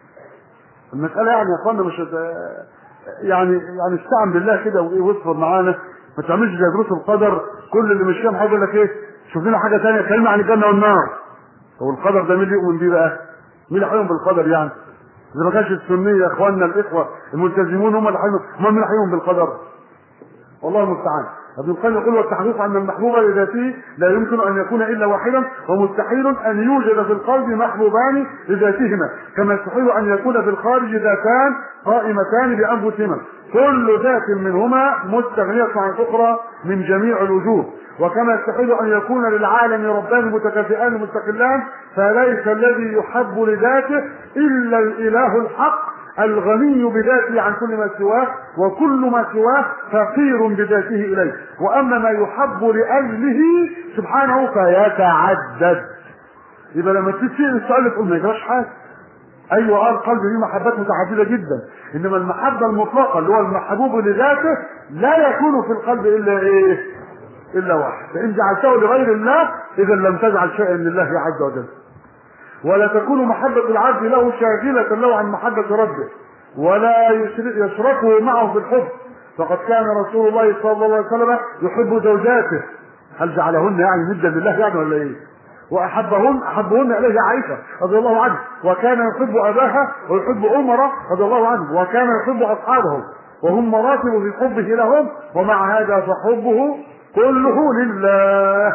المسألة يعني يا اخوانا مش هت... يعني يعني استعن بالله كده وايه واصبر معانا ما تعملش زي دروس القدر كل اللي مش فاهم حاجه يقول لك ايه شوف لنا حاجه ثانيه كلمه عن الجنه والنار هو القدر ده مين اللي يؤمن بيه بقى؟ مين اللي هيؤمن بالقدر يعني؟ اذا ما كانش السنيه يا اخواننا الاخوه الملتزمون هم اللي هيؤمنوا هم مين اللي هيؤمن بالقدر؟ والله المستعان ابن القيم يقول والتحقيق ان المحبوب لذاته لا يمكن ان يكون الا واحدا ومستحيل ان يوجد في القلب محبوبان لذاتهما كما يستحيل ان يكون في الخارج ذاتان قائمتان بانفسهما كل ذات منهما مستغنية عن الأخرى من جميع الوجوه وكما يستحيل أن يكون للعالم ربان متكافئان مستقلان فليس الذي يحب لذاته إلا الإله الحق الغني بذاته عن كل ما سواه وكل ما سواه فقير بذاته اليه واما ما يحب لاجله سبحانه فيتعدد يبقى لما تسال السؤال تقول ما يجراش حاجه ايوه اه القلب ليه محبات متعدده جدا انما المحبه المطلقه اللي هو المحبوب لذاته لا يكون في القلب الا ايه؟ الا واحد فان جعلته لغير الله اذا لم تجعل شيئا لله عز وجل ولا تكون محبة العبد له شاغلة له عن محبة ربه ولا يشركه معه في الحب فقد كان رسول الله صلى الله عليه وسلم يحب زوجاته هل جعلهن يعني ندا لله يعني ولا ايه؟ واحبهن احبهن اليه عائشه رضي الله عنها وكان يحب اباها ويحب عمر رضي الله عنه وكان يحب اصحابه وهم مراتب في حبه لهم ومع هذا فحبه كله لله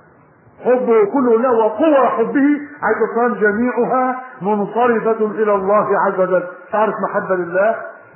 حبه كله له وقوة حبه حيث كان جميعها منصرفة إلى الله عز وجل تعرف محبة لله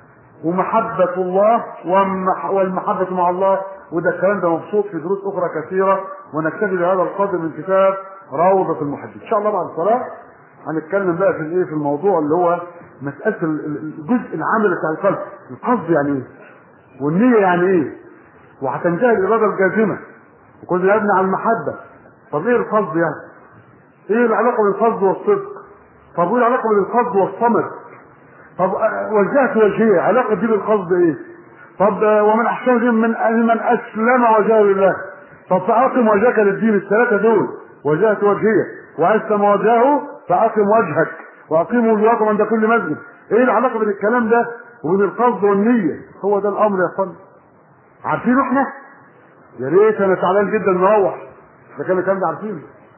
ومحبة الله والمحبة مع الله وده الكلام ده مبسوط في دروس أخرى كثيرة ونكتفي بهذا القدر من كتاب روضة المحبين إن شاء الله بعد الصلاة هنتكلم بقى في الايه في الموضوع اللي هو مسألة الجزء العمل بتاع القلب القصد يعني ايه والنية يعني ايه وهتنتهي الإرادة الجازمة وكل يبني على المحبة طب ايه القصد يعني؟ ايه العلاقة بين القصد والصدق؟ طب ايه العلاقة بين القصد والصمد؟ طب وجهت وجهيه علاقة دي بالقصد ايه؟ طب ومن احسن دين من من اسلم وجهه لله طب فاقم وجهك للدين الثلاثة دول وجهت وجهيه واسلم وجهه فاقم وجهك واقيموا وجوهكم عند كل مسجد ايه العلاقة بين الكلام ده وبين القصد والنية؟ هو ده الامر يا اخوان عارفين احنا؟ يا ريت انا تعبان جدا نروح ده كان الكلام ده عارفينه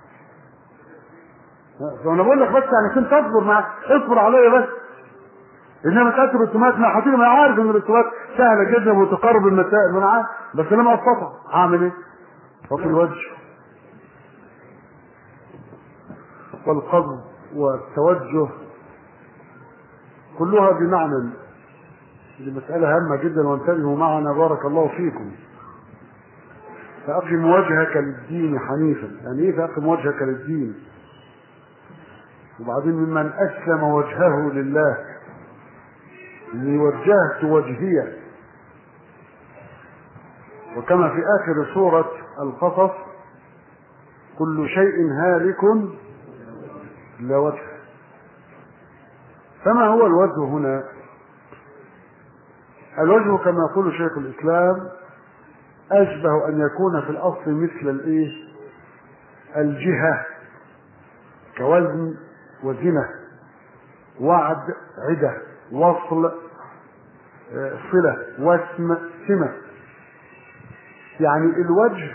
فانا بقول لك بس يعني عشان تصبر مع اصبر عليا بس انما تاكل الرسومات مع حكيم انا عارف ان الرسومات سهله جدا وتقرب المسائل ما انا عارف بس لما استطع هعمل ايه؟ فوق الوجه والقبض والتوجه كلها بمعنى دي مسألة هامة جدا وانتبهوا معنا بارك الله فيكم فأقم وجهك للدين حنيفا يعني ايه فأقم وجهك للدين وبعدين ممن أسلم وجهه لله إني وجهت وجهي وكما في آخر سورة القصص كل شيء هالك إلا وجهه فما هو الوجه هنا الوجه كما يقول شيخ الإسلام أشبه أن يكون في الأصل مثل الإيه؟ الجهة كوزن وزنة وعد عدة وصل صلة واسم سمة يعني الوجه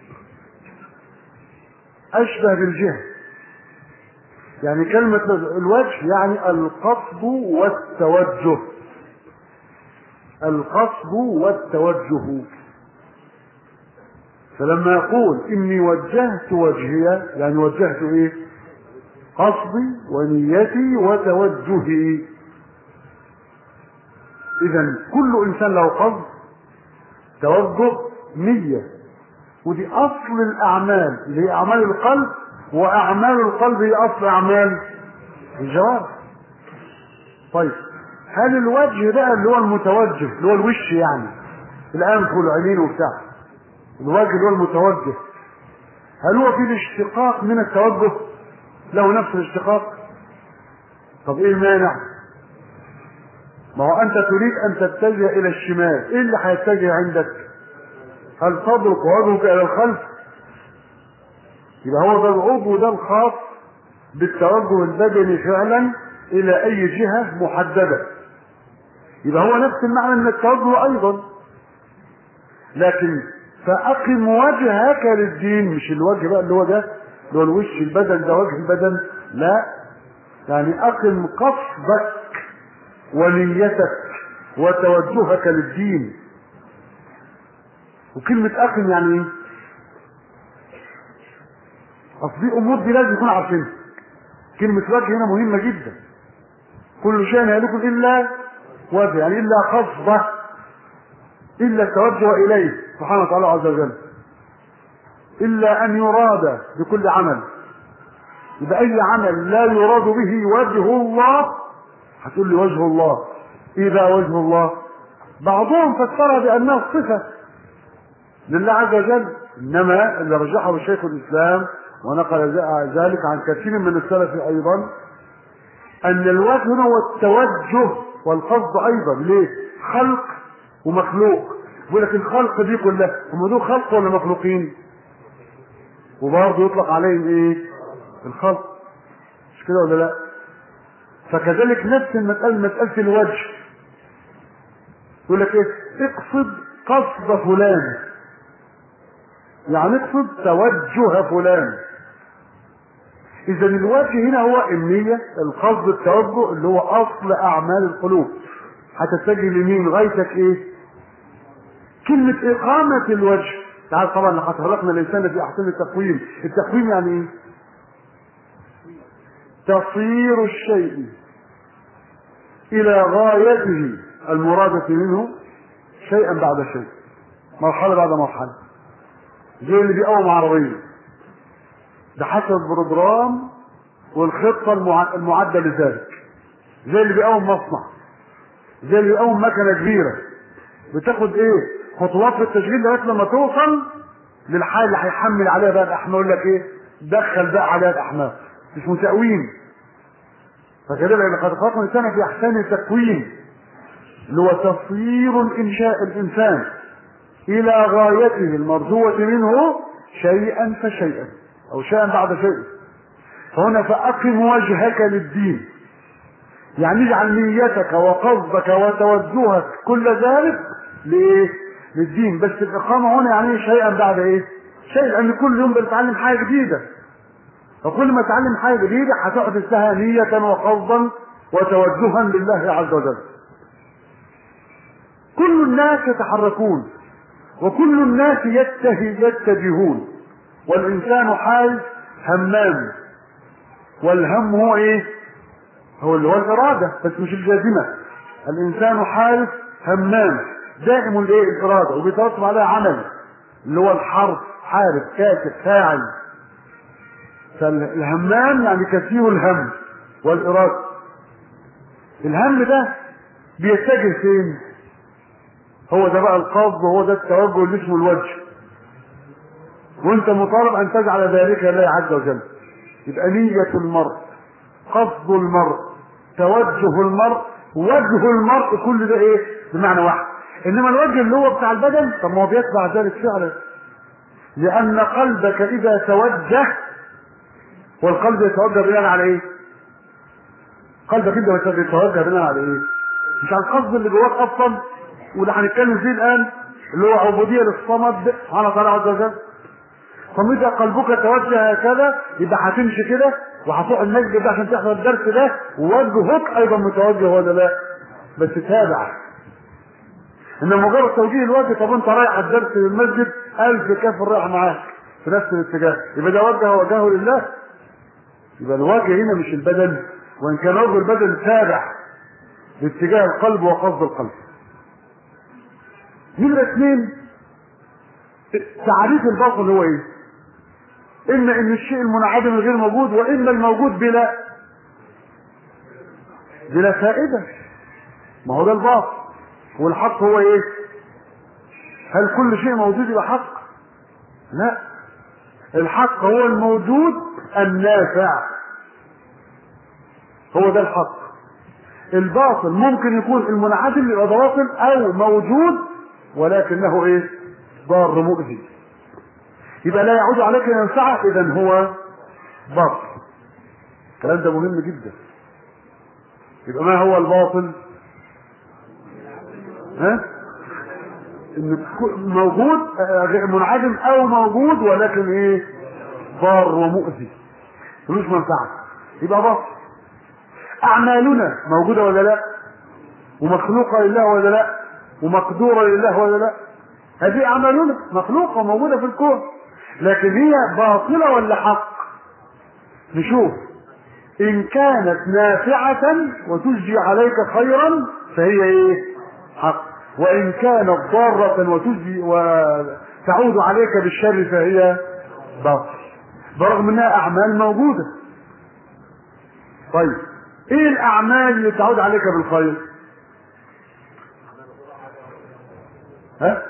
أشبه بالجهة يعني كلمة الوجه يعني القصد والتوجه القصد والتوجه فلما يقول اني وجهت وجهي يعني وجهت ايه قصدي ونيتي وتوجهي اذا كل انسان له قصد توجه نية ودي أصل الأعمال اللي هي أعمال القلب وأعمال القلب هي أصل أعمال الجوارح طيب هل الوجه بقى اللي هو المتوجه اللي هو الوش يعني الأنف والعينين وبتاع الوجه اللي هو المتوجه هل هو في الاشتقاق من التوجه له نفس الاشتقاق طب ايه المانع ما هو انت تريد ان تتجه الى الشمال ايه اللي هيتجه عندك هل صدرك ووجهك الى الخلف يبقى هو ده العضو ده الخاص بالتوجه البدني فعلا الى اي جهة محددة يبقى هو نفس المعنى من التوجه ايضا لكن فاقم وجهك للدين مش الوجه بقى اللي هو ده اللي هو الوش البدن ده وجه البدن لا يعني اقم قصدك ونيتك وتوجهك للدين وكلمة أقم يعني إيه؟ أصل دي أمور دي لازم يكون عارفينها. كلمة وجه هنا مهمة جدا. كل شيء يهلكم إلا وجه يعني إلا قصده إلا التوجه إليه سبحانه وتعالى عز وجل. إلا أن يراد بكل عمل. يبقى أي عمل لا يراد به وجه الله هتقول لي وجه الله. إيه بقى وجه الله؟ بعضهم فسرها بأنها صفة لله عز وجل انما اللي رجحه شيخ الاسلام ونقل ذلك عن كثير من السلف ايضا ان الوجه هو التوجه والقصد ايضا ليه؟ خلق ومخلوق يقول لك الخلق دي كلها هم دول خلق ولا مخلوقين؟ وبرضه يطلق عليهم ايه؟ الخلق مش كده ولا لا؟ فكذلك نفس المسألة مسألة الوجه يقول لك ايه؟ اقصد قصد فلان يعني اقصد توجه فلان اذا الوجه هنا هو النية القصد التوجه اللي هو اصل اعمال القلوب هتتجه لمين غايتك ايه كلمة اقامة الوجه تعال طبعا لقد خلقنا الانسان في احسن التقويم التقويم يعني ايه تصير الشيء الى غايته المرادة منه شيئا بعد شيء مرحلة بعد مرحلة زي اللي بيقوم عربية ده حسب البروجرام والخطة المعدة لذلك زي اللي بيقوم مصنع زي اللي بيقوم مكنة كبيرة بتاخد ايه خطوات في التشغيل لغاية لما توصل للحال اللي هيحمل عليها بقى الاحمال يقول لك ايه دخل بقى عليها الاحمال اسمه تقويم فكذلك لقد خلقنا الانسان في احسن تقويم اللي هو تصوير الانشاء الانسان الى غايته المرجوة منه شيئا فشيئا او شيئا بعد شيء فهنا فاقم وجهك للدين يعني اجعل نيتك وقصدك وتوجهك كل ذلك لايه للدين بس الاقامة هنا يعني شيئا بعد ايه شيء لان كل يوم بنتعلم حاجة جديدة فكل ما تعلم حاجة جديدة هتحدث لها نية وقصدا وتوجها لله عز وجل كل الناس يتحركون وكل الناس يتهي يتجهون والإنسان حال همام والهم هو إيه؟ هو اللي هو الإرادة بس مش الجازمة الإنسان حال همام دائم الإيه؟ الإرادة وبيترتب عليها عمل اللي هو الحرف حارف كاتب فاعل فالهمام يعني كثير الهم والإرادة الهم ده بيتجه فين؟ هو ده بقى القصد وهو ده التوجه اللي اسمه الوجه وانت مطالب ان تجعل ذلك لله عز وجل يبقى نية المرء قصد المرء توجه المرء وجه المرء كل ده ايه بمعنى واحد انما الوجه اللي هو بتاع البدن طب ما هو بيتبع ذلك فعلا لان قلبك اذا توجه والقلب يتوجه بناء على ايه قلبك انت يتوجه بناء على ايه مش على القصد اللي جواك اصلا وده هنتكلم فيه الان اللي هو عبوديه للصمد سبحانه وتعالى عز وجل فمتى قلبك توجه هكذا يبقى هتمشي كده وهتروح المسجد ده عشان تحضر الدرس ده ووجهك ايضا متوجه ولا لا بس تابع ان مجرد توجيه الوجه طب انت رايح الدرس للمسجد الف كافر رايح معاك في نفس الاتجاه يبقى ده وجه وجهه لله يبقى الوجه هنا مش البدن وان كان وجه البدن تابع لاتجاه القلب وقصد القلب نمرة اثنين تعريف الباطل هو ايه اما ان الشيء المنعدم غير موجود واما الموجود بلا بلا فائده ما هو ده الباطل والحق هو ايه هل كل شيء موجود يبقى حق لا الحق هو الموجود النافع هو ده الحق الباطل ممكن يكون المنعدم يبقى باطل او موجود ولكنه ايه ضار مؤذي يبقى لا يعود عليك ينفعك اذا هو باطل الكلام ده مهم جدا يبقى ما هو الباطل ها ان موجود منعدم او موجود ولكن ايه ضار ومؤذي ملوش منفعه يبقى باطل اعمالنا موجوده ولا لا ومخلوقه لله ولا لا ومقدوره لله ولا لا هذه اعمالنا مخلوقه موجوده في الكون لكن هي باطله ولا حق نشوف ان كانت نافعه وتجدي عليك خيرا فهي ايه حق وان كانت ضاره وتجدي وتعود عليك بالشر فهي باطل برغم انها اعمال موجوده طيب ايه الاعمال اللي تعود عليك بالخير ها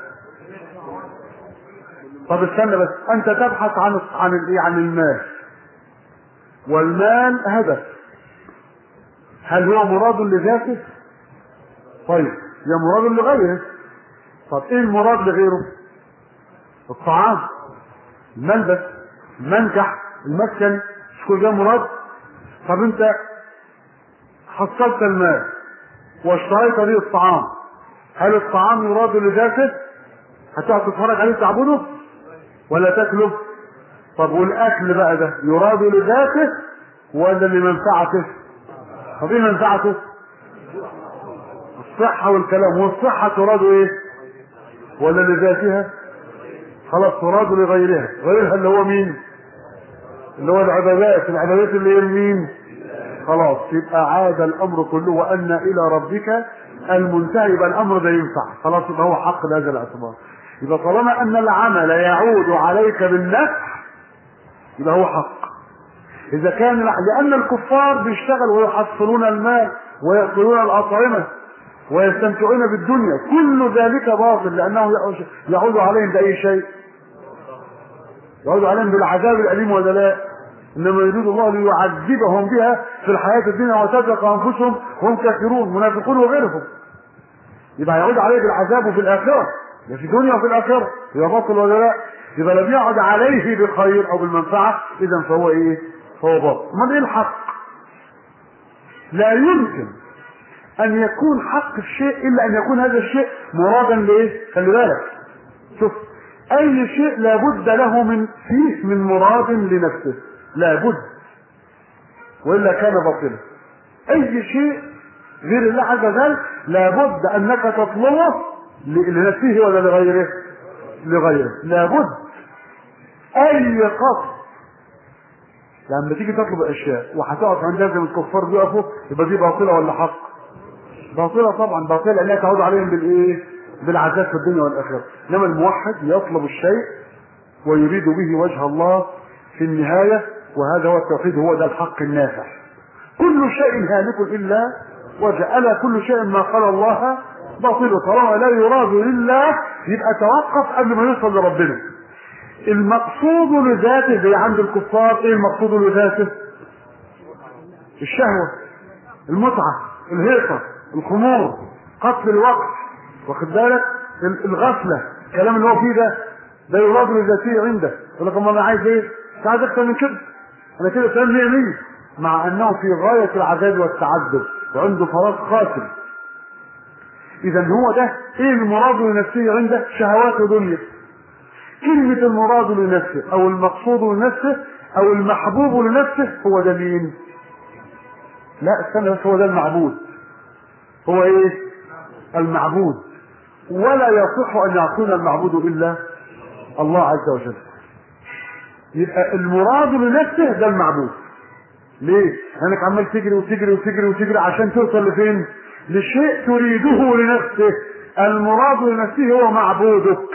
طب استنى بس انت تبحث عن عن الايه عن المال والمال هدف هل هو مراد لذاته طيب يا مراد لغيره طب ايه المراد لغيره الطعام الملبس المنكح المسكن مش كل ده مراد طب انت حصلت المال واشتريت به الطعام هل الطعام يراد لذاته هتقعد تتفرج عليه تعبده ولا تاكله طب والاكل بقى ده يراد لذاته ولا لمنفعته طب ايه منفعته الصحة والكلام والصحة تراد ايه ولا لذاتها خلاص تراد لغيرها غيرها اللي هو مين اللي هو العبادات العبادات اللي هي مين خلاص يبقى عاد الامر كله وان الى ربك المنتهى يبقى الامر ده ينفع خلاص يبقى هو حق بهذا الاعتبار يبقى طالما ان العمل يعود عليك بالنفع يبقى هو حق اذا كان لان الكفار بيشتغلوا ويحصلون المال ويأكلون الاطعمه ويستمتعون بالدنيا كل ذلك باطل لانه يعود عليهم باي شيء يعود عليهم بالعذاب الاليم ولا لا انما يريد الله ليعذبهم بها في الحياه الدنيا وتزهق انفسهم وهم كافرون منافقون وغيرهم يبقى يعود عليه بالعذاب في الاخره لا في الدنيا وفي الاخره يبقى باطل ولا لا يبقى لم يعد عليه بخير او بالمنفعه اذا فهو ايه فهو باطل امال ايه الحق لا يمكن ان يكون حق في شيء الا ان يكون هذا الشيء مرادا لايه خلي بالك شوف اي شيء لابد له من فيه من مراد لنفسه لابد والا كان باطلا اي شيء غير الله عز وجل لابد انك تطلبه لنفسه ولا لغيره لغيره لابد اي قصد لما تيجي تطلب اشياء وهتقف عند لازم الكفار بيقفوا يبقى دي باطله ولا حق باطله طبعا باطله لانها تعود عليهم بالايه بالعذاب في الدنيا والاخره انما الموحد يطلب الشيء ويريد به وجه الله في النهايه وهذا هو التوحيد هو ده الحق النافع كل شيء هالك الا وجه الا كل شيء ما قال الله باطل طالما لا يراد لله يبقى توقف قبل ما يوصل لربنا المقصود لذاته زي عند الكفار ايه المقصود لذاته الشهوة المتعة الهيصة الخمور قتل الوقت واخد بالك الغفلة الكلام اللي هو فيه ده ده يراد لذاته عنده يقول لك انا عايز ايه؟ مش عايز اكتر من كده انا كده فاهم 100 100 مع انه في غاية العذاب والتعذب وعنده فراغ قاتل اذا هو ده ايه المراد لنفسه عنده شهوات ودنيا كلمة المراد لنفسه او المقصود لنفسه او المحبوب لنفسه هو ده مين لا استنى بس هو ده المعبود هو ايه المعبود ولا يصح ان يكون المعبود الا الله عز وجل يبقى المراد لنفسه ده المعبود ليه؟ لانك عمال تجري وتجري وتجري وتجري عشان توصل لفين؟ لشيء تريده لنفسه المراد لنفسه هو معبودك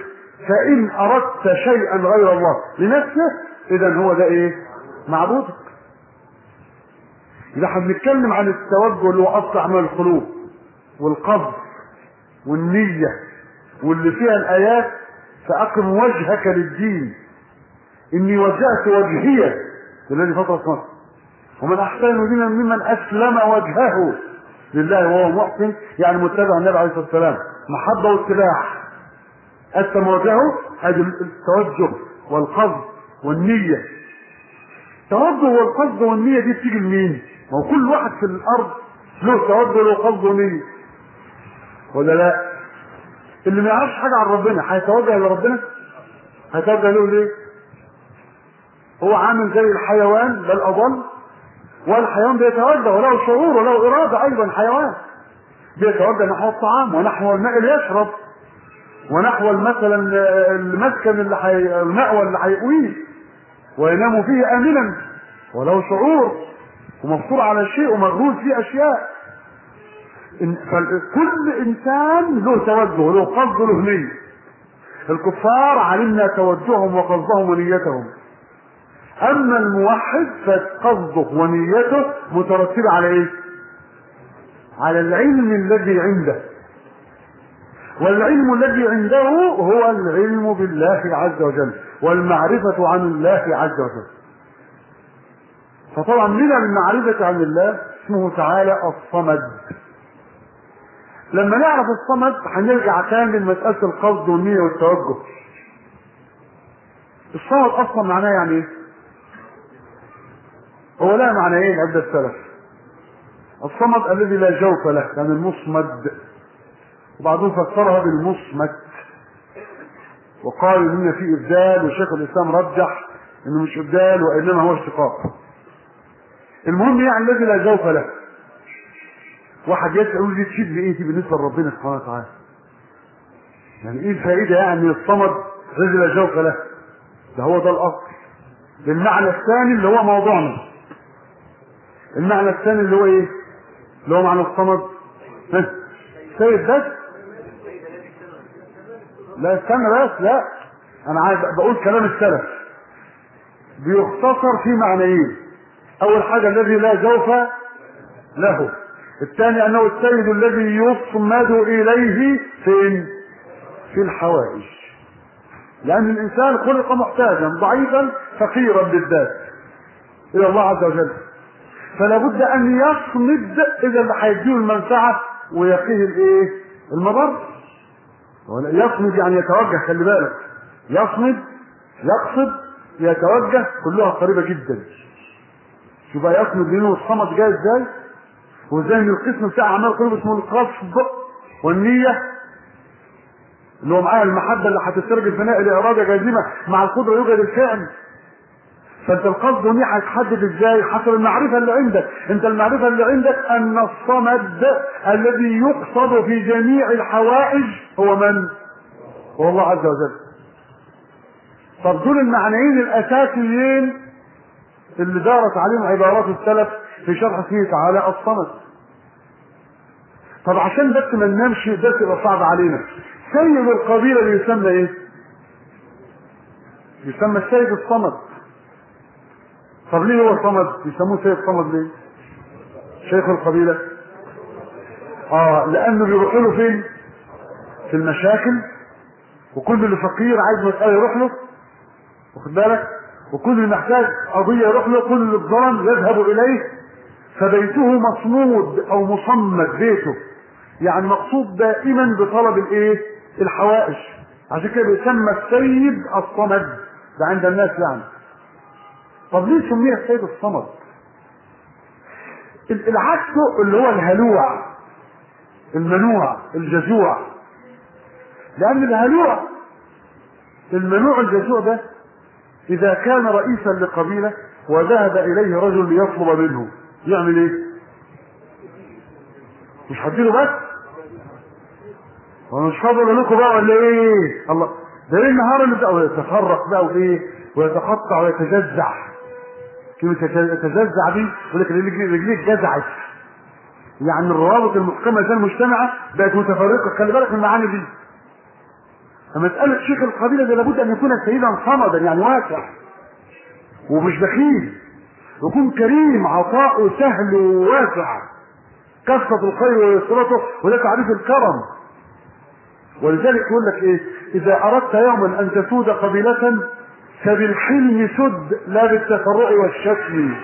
فإن أردت شيئا غير الله لنفسه إذا هو ده إيه؟ معبودك. إذا احنا بنتكلم عن التوجه اللي هو أصل أعمال القلوب والقصد والنية واللي فيها الآيات فأقم وجهك للدين إني وجهت وجهي للذي فطر مصر ومن أحسن دينا ممن أسلم وجهه لله وهو محسن يعني متبع النبي عليه الصلاة والسلام محبة واتباع أسلم وجهه هذا التوجه والقصد والنية التوجه والقصد والنية دي بتيجي لمين؟ ما هو كل واحد في الأرض له توجه له قصد ونية ولا لا؟ اللي ما يعرفش حاجة عن ربنا هيتوجه لربنا؟ هيتوجه له ليه؟ هو عامل زي الحيوان بل أضل والحيوان بيتوجه وله شعور وله إرادة أيضا حيوان بيتوجه نحو الطعام ونحو الماء اللي يشرب ونحو مثلا المسكن اللي حي... المأوى اللي هيقويه وينام فيه آمنا وله شعور ومفطور على شيء ومغروز فيه أشياء إن... فكل إنسان له توجه له قصد له نية الكفار علمنا توجههم وقصدهم ونيتهم اما الموحد فقصده ونيته مترتبه على ايه على العلم الذي عنده والعلم الذي عنده هو العلم بالله عز وجل والمعرفة عن الله عز وجل فطبعا من المعرفة عن الله اسمه تعالى الصمد لما نعرف الصمد هنرجع تاني لمسألة القصد والنية والتوجه الصمد اصلا معناه يعني ايه هو لا معنيين عند السلف الصمد الذي لا جوف له يعني المصمد وبعضهم فسرها بالمصمت وقالوا ان في ابدال وشيخ الاسلام رجح انه مش ابدال وانما هو اشتقاق المهم يعني الذي لا جوف له واحد يسأل يقول دي تفيد بايه دي بالنسبه لربنا سبحانه وتعالى يعني ايه الفائده يعني من الصمد الذي لا جوف له ده هو ده الاصل بالمعنى الثاني اللي هو موضوعنا المعنى الثاني اللي هو ايه اللي هو معنى الصمد ها سيد بس لا استنى بس لا انا عايز بقول كلام السلف بيختصر في معنيين اول حاجه الذي لا جوف له الثاني انه السيد الذي يصمد اليه فين في الحوائج لان الانسان خلق محتاجا ضعيفا فقيرا بالذات الى الله عز وجل فلا بد ان يصمد اذا اللي هيديه المنفعه ويقيه الايه المضر يصمد يعني يتوجه خلي بالك يصمد يقصد يتوجه كلها قريبه جدا شوف بقى يصمد منه الصمد جاي ازاي وازاي ان القسم بتاع اعمال القلوب اسمه القصد والنيه اللي هو معاها المحبه اللي هتسترجل بناء الاراده جازمه مع القدره يوجد الفعل فانت القصد والنية هتحدد ازاي حسب المعرفة اللي عندك انت المعرفة اللي عندك ان الصمد الذي يقصد في جميع الحوائج هو من هو الله عز وجل طب دول المعنيين الاساسيين اللي دارت عليهم عبارات السلف في شرح فيه تعالى الصمد طب عشان بس ما ننامش ده يبقى صعب علينا سيد القبيله اللي يسمى ايه يسمى السيد الصمد طب ليه هو صمد يسموه سيد صمد ليه شيخ القبيلة اه لانه بيروحوا له فين في المشاكل وكل اللي فقير عايز مسألة يروح له واخد بالك وكل اللي محتاج قضية يروح له كل اللي اتظلم يذهب اليه فبيته مصمود او مصمد بيته يعني مقصود دائما بطلب الايه الحوائج عشان كده بيسمى السيد الصمد ده عند الناس يعني طب ليه سمي السيد الصمد العكس اللي هو الهلوع المنوع الجزوع لان الهلوع المنوع الجزوع ده اذا كان رئيسا لقبيله وذهب اليه رجل ليطلب منه يعمل ايه مش هديله بس وانا مش فاضل لكم بقى ولا ايه الله ده ليه النهار اللي بقى ويتفرق بقى وايه ويتقطع ويتجزع كلمة يتجزع دي يقول لك رجليك جزعت يعني الروابط المحكمة زي المجتمعة بقت متفرقة خلي بالك من المعاني دي فمسألة شيخ القبيلة ده لابد أن يكون سيدا صمدا يعني واسع ومش بخيل يكون كريم عطاؤه سهل وواسع كثرة الخير ويسرته وده تعريف الكرم ولذلك يقول لك ايه اذا اردت يوما ان تسود قبيلة فبالحلم سد لا بالتفرع والشتم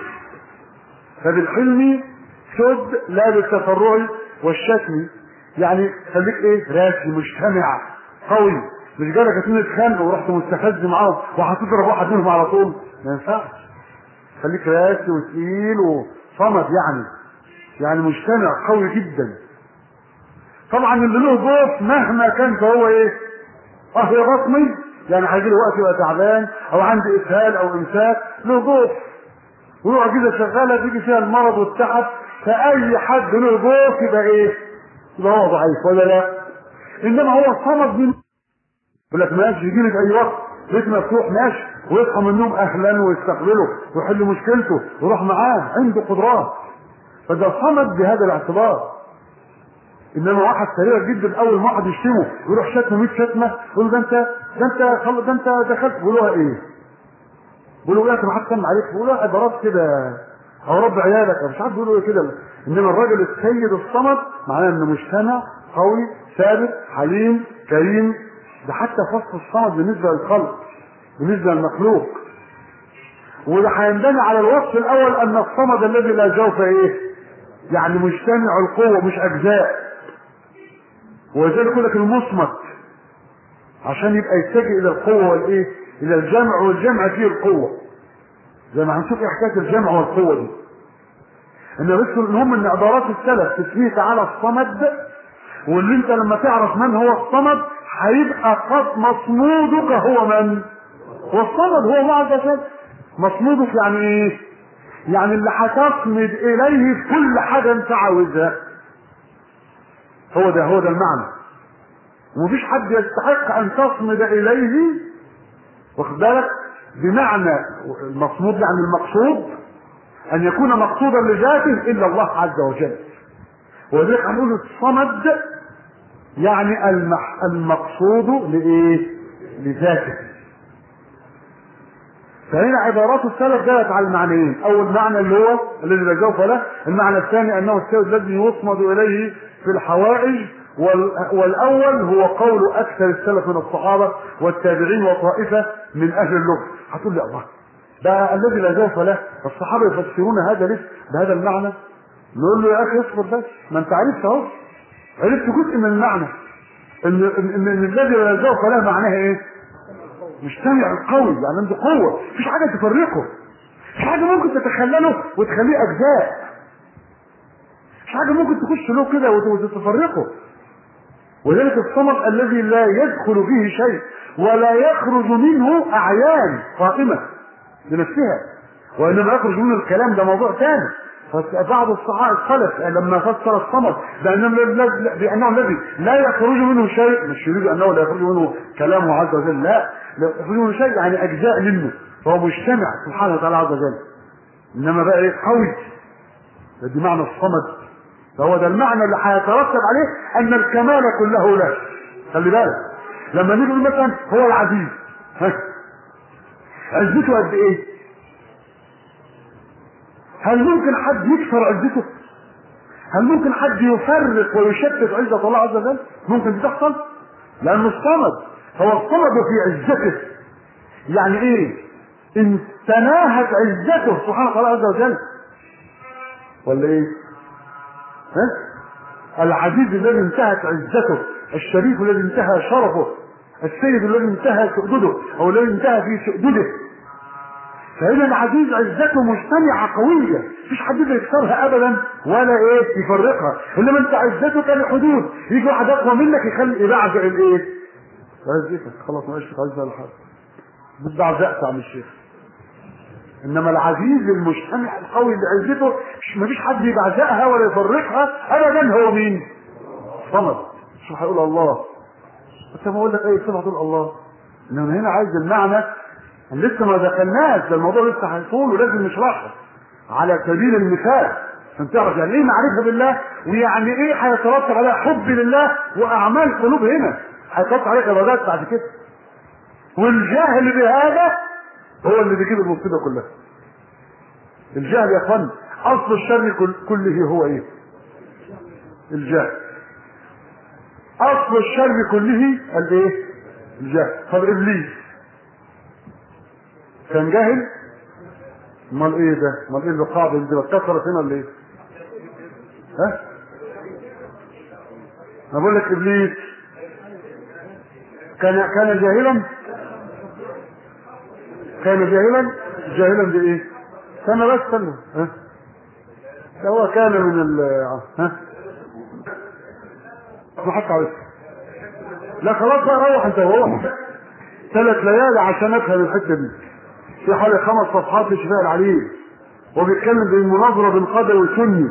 فبالحلم سد لا بالتفرع والشتم يعني خليك ايه راسي مجتمع قوي مش جالك اتنين اتخانقوا ورحت مستفز معاهم وهتضرب واحد منهم على طول ما ينفعش خليك راسي وتقيل وصمد يعني يعني مجتمع قوي جدا طبعا اللي له ضيف مهما كان فهو ايه اه يا بطني يعني هيجي له وقت يبقى تعبان او عنده اسهال او امساك له ضيف ويقعد كده شغاله تيجي فيها المرض والتعب فاي حد له ضيف يبقى ايه؟ يبقى هو ضعيف ولا لا؟ انما هو صمد من يقول لك ماشي يجي لي في اي وقت بيت مفتوح ماشي ويصحى من النوم اهلا ويستقبله ويحل مشكلته ويروح معاه عنده قدرات فده صمد بهذا الاعتبار انما واحد سريع جدا اول ما واحد يشتمه يروح شتمه 100 شتمه يقول ده انت ده انت خل... ده انت دخلت بيقولوها ايه؟ بيقولوا ايه ما حد سمع عليك بيقولوها عبارات كده او رب عيالك او مش عارف بيقولوا ايه كده انما الراجل السيد الصمد معناه انه مجتمع قوي ثابت حليم كريم ده حتى فصل الصمد بالنسبه للخلق بالنسبه للمخلوق وده هينبني على الوصف الاول ان الصمد الذي لا جوف ايه؟ يعني مجتمع القوه مش اجزاء ولذلك يقول لك المصمت عشان يبقى يتجه الى القوه والايه؟ الى الجمع والجمع فيه القوه زي ما هنشوف ايه حكايه الجمع والقوه دي ان بس المهم ان عبارات السلف تسميه تعالى الصمد واللي انت لما تعرف من هو الصمد هيبقى قد مصمودك هو من؟ هو الصمد هو الله عز وجل مصمودك يعني ايه؟ يعني اللي هتصمد اليه في كل حاجه انت عاوزها هو ده هو ده المعنى ومفيش حد يستحق ان تصمد اليه واخد بالك بمعنى المصمود يعني المقصود ان يكون مقصودا لذاته الا الله عز وجل ولذلك هنقول الصمد يعني المح المقصود لايه لذاته فهنا عبارات السلف جاءت على المعنيين اول معنى اللي هو الذي لا جوف له المعنى الثاني انه السيد الذي يصمد اليه في الحوائج والاول هو قول اكثر السلف من الصحابه والتابعين وطائفه من اهل اللغه هتقول لي الله ده الذي لا جوف له الصحابه يفسرون هذا ليه بهذا المعنى نقول له يا اخي اصبر بس ما انت عرفت اهو عرفت جزء من المعنى ان ان, إن, إن الذي لا جوف له معناها ايه مجتمع قوي يعني عنده قوه مفيش حاجه تفرقه مفيش حاجه ممكن تتخلله وتخليه اجزاء مش حاجه ممكن تخش له كده وتفرقه ولذلك الصمد الذي لا يدخل فيه شيء ولا يخرج منه اعيان قائمه لنفسها وانما يخرج منه الكلام ده موضوع ثاني فبعض الصحابه السلف لما فسر الصمد بانه بانه الذي لا يخرج منه شيء مش يريد انه لا يخرج منه كلامه عز وجل لا لا يخرج منه شيء يعني اجزاء منه فهو مجتمع سبحانه وتعالى عز وجل انما بقى ايه قوي دي معنى الصمد فهو ده المعنى اللي هيترتب عليه ان الكمال كله له خلي بالك لما نيجي نقول مثلا هو العزيز ها عزته قد ايه هل ممكن حد يكسر عزته هل ممكن حد يفرق ويشتت عزة الله عز وجل ممكن دي تحصل لانه الصمد هو الصمد في عزته يعني ايه ان تناهت عزته سبحانه وتعالى عز وجل ولا ايه ها العزيز الذي انتهت عزته الشريف الذي انتهى شرفه السيد الذي انتهى سؤدده او الذي انتهى في سؤدده فهنا العزيز عزته مجتمعة قوية مفيش حد يقدر يكسرها ابدا ولا ايه يفرقها انما انت عزتك لحدود يجي واحد اقوى منك يخلي يبعزق الايه عزتك خلاص ما عشت عزة ولا حاجة بتبعزقت عم الشيخ انما العزيز المجتمع القوي اللي عزته مفيش حد يبعزقها ولا يفرقها ابدا هو مين صمد شو هيقول الله بس ما اقول لك ايه صفه تقول الله انما هنا عايز المعنى لسه ما دخلناش ده الموضوع لسه هيطول ولازم نشرحه على سبيل المثال عشان تعرف يعني ايه معرفه بالله ويعني ايه هيترتب عليها حب لله واعمال قلوب هنا هيحط عليك عبادات بعد كده والجهل بهذا هو اللي بيجيب المصيبه كلها الجهل يا اخوان اصل الشر كل كله هو ايه الجهل اصل الشر كله الايه الجهل طب ابليس كان جاهل امال ايه ده امال ايه اللي قاعد دي اتكسرت هنا ولا ايه ها انا بقول لك ابليس كان كان جاهلا كان جاهلا جاهلا بايه استنى بس استنى ها ده هو كان من ال ها ما حط عليك لا خلاص بقى روح انت وروح ثلاث ليالي عشان افهم الحته دي في حوالي خمس صفحات في شفاء العليل وبيتكلم بالمناظره بين قدر وسني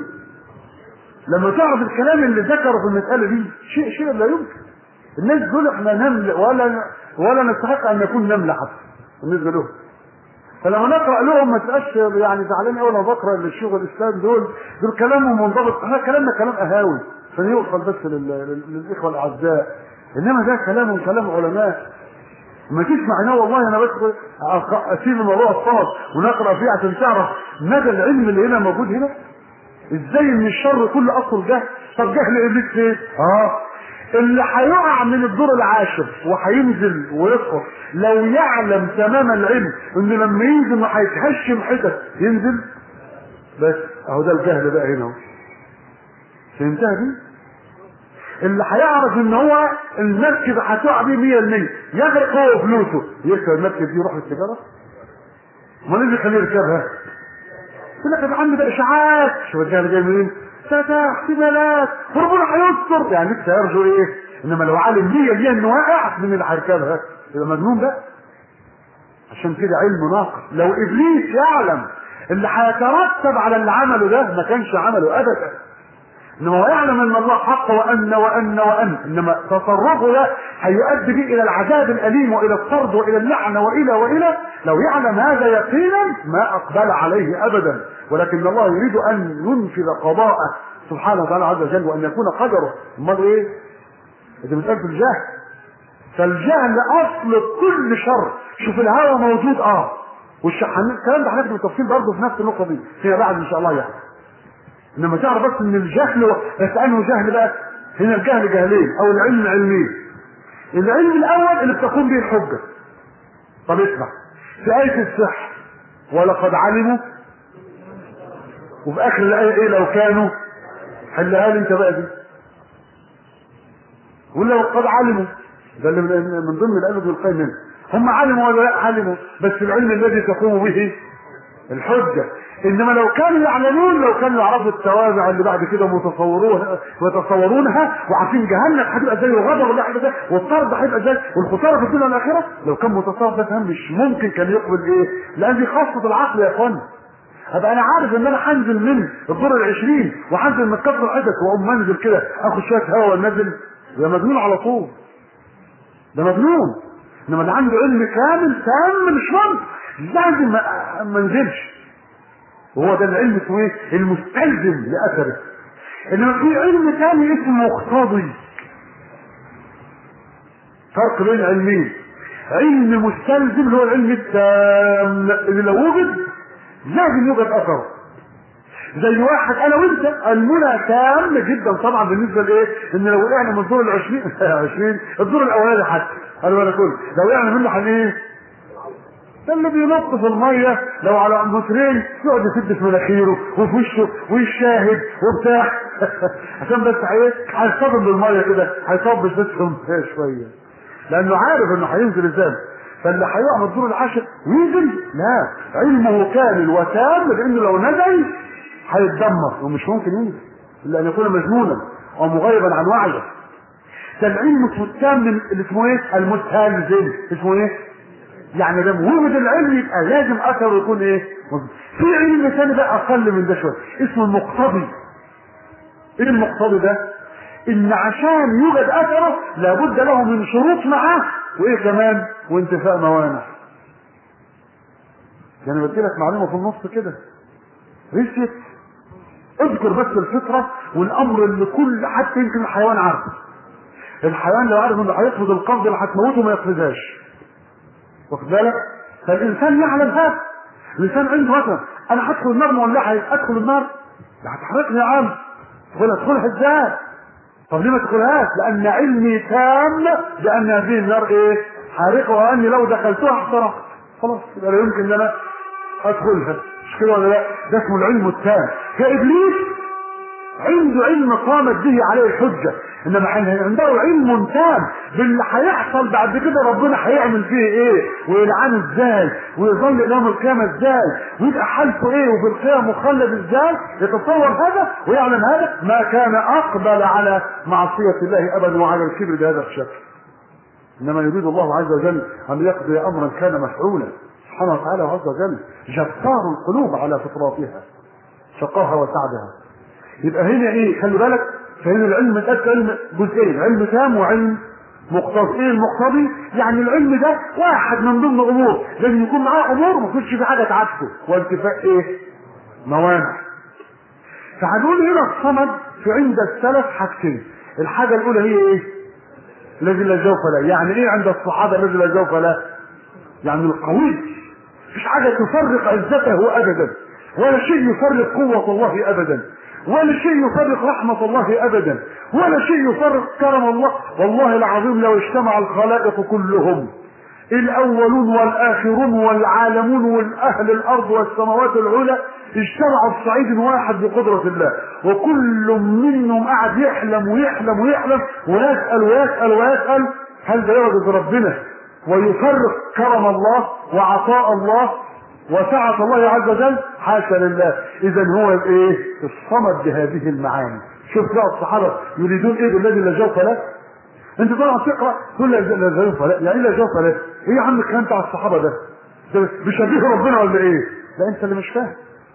لما تعرف الكلام اللي ذكره في المساله دي شيء شيء لا يمكن الناس دول احنا نمل ولا ولا نستحق ان نكون نمله حتى بالنسبه لهم فلما نقرا لهم ما تبقاش يعني زعلان قوي لما بقرا للشيوخ الاسلام دول دول كلامهم منضبط احنا كلامنا كلام اهاوي عشان يوصل بس لل- لل- للاخوه الاعزاء انما ده كلام كلام علماء ما تسمع هنا والله انا بس أق- اسيب الموضوع الصمت ونقرا فيه عشان تعرف مدى العلم اللي هنا موجود هنا ازاي ان الشر كله اصل جهل طب جهل ابليس فين؟ اه اللي هيقع من الدور العاشر وهينزل ويسقط لو يعلم تمام العلم انه لما ينزل ما هيتهشم حتت ينزل بس اهو ده الجهل بقى هنا اهو فهمتها دي؟ اللي هيعرف ان هو المركب هتقع بيه 100% يغرق هو وفلوسه يركب المركب دي يروح للتجاره امال ايه اللي يخليه يركبها؟ يقول لك يا عم ده اشاعات شوف الجهل جاي منين؟ ده ده احتمالات وربنا هيستر يعني لسه يرجو ايه؟ انما لو عالم 100% انه واقع من اللي هيركبها يبقى مجنون ده عشان كده علم ناقص لو ابليس يعلم اللي هيترتب على اللي عمله ده ما كانش عمله ابدا انما هو يعلم ان الله حق وان وان وان انما تصرفه ده هيؤدي به الى العذاب الاليم والى الطرد والى اللعنه والى والى لو يعلم هذا يقينا ما اقبل عليه ابدا ولكن الله يريد ان ينفذ قضاءه سبحانه وتعالى عز وجل وان يكون قدره امال ايه؟ انت مساله الجهل فالجهل اصل كل شر شوف الهوى موجود اه والشحن الكلام ده هناخده بالتفصيل برضه في نفس النقطه دي فيما بعد ان شاء الله يعني انما تعرف بس ان الجهل و... بس انه جهل بقى هنا الجهل جهلين او العلم علمين العلم الاول اللي بتقوم به الحجه طب اسمع في آية السحر ولقد علموا وفي آخر الآية إيه لو كانوا حلها لي أنت بقى دي ولا قد علموا ده اللي من من ضمن الآية ابن القيم هنا هم علموا ولا لا علموا بس العلم الذي تقوم به الحجة انما لو كانوا يعلمون لو كانوا يعرفوا التوابع اللي بعد كده متصورونها ويتصورونها وعارفين جهنم هتبقى زي الغضب اللي هيبقى زي والطرد هيبقى زي والخساره في الدنيا والاخره لو كان متصور ده فهم مش ممكن كان يقبل ايه؟ لان دي خاصه العقل يا اخوان ابقى انا عارف ان انا هنزل من الدور العشرين وهنزل من كفر العدد واقوم منزل كده اخد شويه هواء ونزل ده مجنون على طول ده مجنون انما اللي عنده علم كامل تام مش ممكن لازم ما ما انزلش وهو ده العلم اسمه ايه؟ المستلزم لاثره انما في علم ثاني اسمه مقتضي فرق بين علمين علم مستلزم اللي هو العلم التام اللي لو وجد لازم يوجد اثره زي واحد انا وانت علمنا تام جدا طبعا بالنسبه لايه؟ ان لو وقعنا من الدور العشرين 20 الدور الاولاني حتى انا ولا كل لو وقعنا منه هن ايه؟ ده اللي بينط في الميه لو على مترين يقعد يسد في مناخيره وفي وشه ويشاهد وبتاع عشان بس ايه هيصطدم بالميه كده هيصبش بس في الميه شويه لانه عارف انه هينزل ازاي فاللي هيقع من الدور العاشر وينزل لا علمه كامل وتام لانه لو نزل هيتدمر ومش ممكن ينزل الا ان يكون مجنونا او مغيبا عن وعيه ده العلم اسمه التام اللي اسمه ايه؟ المستلزم اسمه ايه؟ يعني ده وجد العلم يبقى لازم اثره يكون ايه؟ مظبوط. في علم ثاني بقى اقل من ده شويه اسمه المقتضي. ايه المقتضي ده؟ ان عشان يوجد اثره لابد له من شروط معاه وايه كمان؟ وانتفاء موانع. يعني بدي لك معلومه في النص كده. ريست اذكر بس الفطره والامر اللي كل حتى يمكن الحيوان عارفه. الحيوان لو عارف انه هيقفز القفز اللي هتموته ما يقفزهاش واخد بالك فالانسان يعلم هذا الانسان عنده مثلا انا هدخل النار مولعه ادخل النار ده هتحرقني يا عم ادخلها ادخلها ازاي طب ليه ما تدخلهاش لان علمي تام بان هذه النار ايه حارقه واني لو دخلتها احترقت خلاص يبقى لا يمكن ان انا ادخلها مش كده ولا لا ده اسمه العلم التام فابليس عنده علم قامت به عليه الحجه انما عنده علم تام باللي هيحصل بعد كده ربنا هيعمل فيه ايه ويلعنه ازاي ويظل الى يوم القيامه ازاي ويبقى حالته ايه وفي القيامه مخلد ازاي يتصور هذا ويعلم هذا ما كان اقبل على معصيه الله ابدا وعلى الكبر بهذا الشكل انما يريد الله عز وجل ان يقضي امرا كان مفعولا سبحانه وتعالى عز وجل جبار القلوب على فطراتها شقاها وسعدها يبقى هنا ايه خلي بالك فهنا العلم ده علم جزئين علم تام وعلم مقتضي ايه المقتضي يعني العلم ده واحد من ضمن امور لازم يكون معاه امور ما يكونش في حاجه تعكسه وانتفاء ايه موانع فهنقول هنا الصمد في عند السلف حاجتين الحاجه الاولى هي ايه الذي لا جوف له يعني ايه عند الصحابه الذي لا جوف له يعني القوي مفيش حاجه تفرق عزته ابدا ولا شيء يفرق قوه الله ابدا ولا شيء يفرق رحمة الله أبدا ولا شيء يفرق كرم الله والله العظيم لو اجتمع الخلائق كلهم الأولون والآخرون والعالمون والأهل الأرض والسماوات العلى اجتمعوا في صعيد واحد بقدرة الله وكل منهم قاعد يحلم ويحلم ويحلم ويسأل ويسأل ويسأل هل ده يعجز ربنا ويفرق كرم الله وعطاء الله وسعة الله عز وجل حاشا لله اذا هو الايه الصمد بهذه المعاني شوف بقى الصحابه يريدون ايه بالذي لا جوف له انت طبعا تقرا كل لا جوف له يعني لا جوف له ايه يا عم الكلام بتاع الصحابه ده ده بيشبه ربنا ولا ايه لا انت اللي مش فاهم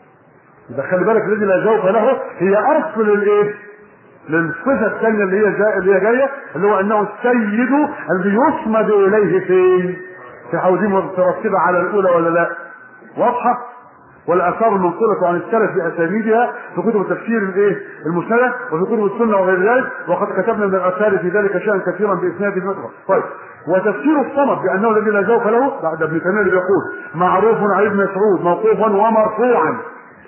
يبقى خلي بالك الذي لا جوف له هي اصل للايه للصفة الثانية اللي هي جاية اللي هي جاية اللي هو انه السيد الذي يصمد اليه فين؟ في عاوزين مترتبة على الاولى ولا لا؟ واضحة والاثار المنقولة عن السلف باسانيدها في كتب التفسير الايه المسندة وفي كتب السنة وغير ذلك وقد كتبنا من الاثار في ذلك شيئا كثيرا باسناد المدرة طيب وتفسير الصمد بانه الذي لا جوف له بعد ابن تيمية يقول معروف عن ابن مسعود موقوفا ومرفوعا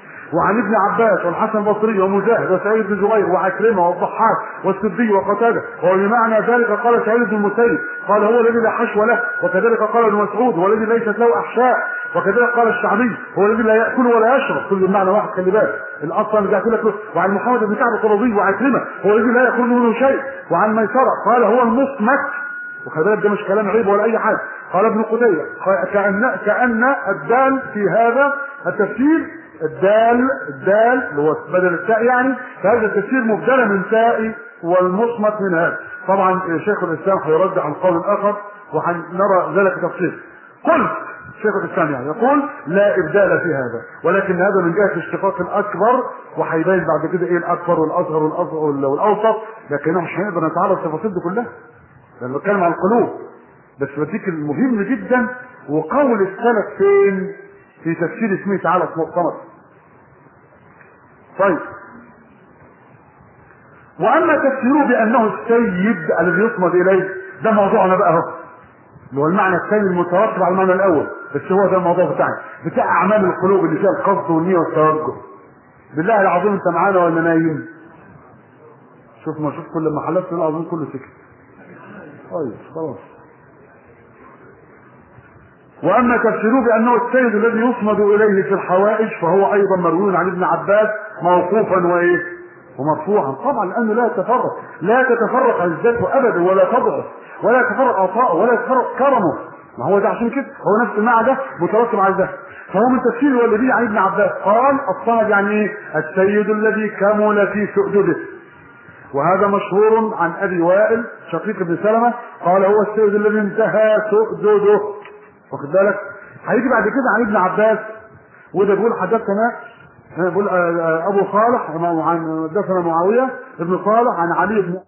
وعن ابن عباس والحسن البصري ومجاهد وسعيد بن جبير وعكرمه والضحاك والسدي وقتاده وبمعنى ذلك قال سعيد بن المسيب قال هو الذي لا حشو له وكذلك قال ابن مسعود هو الذي ليست له احشاء وكذلك قال الشعبي هو الذي لا ياكل ولا يشرب كل المعنى واحد خلي بالك الاصل اللي لك له وعن محمد بن كعب القرظي وعكرمه هو الذي لا ياكل منه شيء وعن ميسره قال هو المصمت وخلي بالك ده مش كلام عيب ولا اي حاجه قال ابن قتيبة كأن كأن الدال في هذا التفسير الدال الدال اللي هو بدل التاء يعني فهذا التفسير مبدل من تاء والمصمت من هذا طبعا شيخ الاسلام هيرد عن قول اخر وهنرى ذلك تفصيل قلت شيخ الاسلام يعني يقول لا ابدال في هذا ولكن هذا من جهه الاشتقاق الاكبر وهيبين بعد كده ايه الاكبر والاصغر والاصغر والاوسط لكن مش هنقدر نتعرض التفاصيل دي كلها لان بتكلم عن القلوب بس بديك المهم جدا وقول السلف فين في تفسير اسمه تعالى اسمه الصمد طيب واما تفسيره بانه السيد الذي يصمد اليه ده موضوعنا بقى اهو اللي هو المعنى الثاني المترتب على المعنى الاول بس هو ده الموضوع بتاعنا بتاع اعمال القلوب اللي فيها القصد والنيه والتوجه بالله العظيم انت معانا ولا نايم شوف ما شوف كل ما حلفت العظيم كله سكت طيب خلاص واما تفسيره بانه السيد الذي يصمد اليه في الحوائج فهو ايضا مروي عن ابن عباس موقوفا وايه ومرفوعا طبعا لانه لا يتفرق لا تتفرق عزته ابدا ولا تضعف ولا يتفرق عطاءه ولا يتفرق كرمه ما هو ده عشان كده هو نفس المعنى ده مترتب على ده فهو من تفسير والذي عن ابن عباس قال الصمد يعني ايه السيد الذي كمل في سؤدده وهذا مشهور عن ابي وائل شقيق بن سلمه قال هو السيد الذي انتهى سؤدده واخد بالك هيجي بعد كده عن ابن عباس وده بيقول حدثنا بيقول ابو صالح عن حدثنا معاويه ابن صالح عن علي بن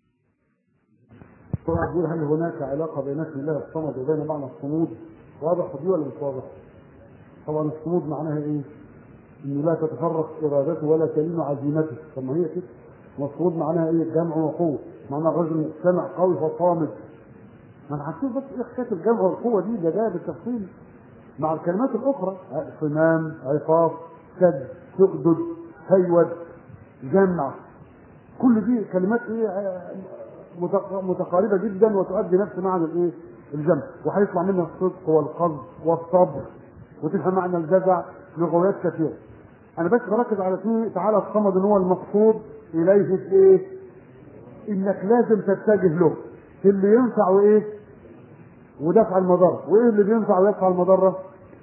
يقول هل هناك علاقه بين اسم الله الصمد وبين معنى الصمود واضح دي ولا مش واضح؟ طبعا الصمود معناها ايه؟ انه لا تتفرق ارادته ولا تلين عزيمته طب ما هي كده والصمود معناها ايه؟ جمع وقوه معنى الرجل سمع قوي فصامت ما انا هنشوف بس ايه حكايه الجمع والقوه دي ده جايه بالتفصيل مع الكلمات الاخرى صمام عقاب سد تؤدد هيود جمع كل دي كلمات ايه متقاربه جدا وتؤدي نفس معنى الايه الجمع وهيطلع منها الصدق والقصد والصبر وتفهم معنى الجزع لغويات كثيره انا بس بركز على اسمه تعالى الصمد ان هو المقصود اليه في ايه انك لازم تتجه له في اللي ينفع وايه ودفع المضره وايه اللي بينفع ويدفع المضره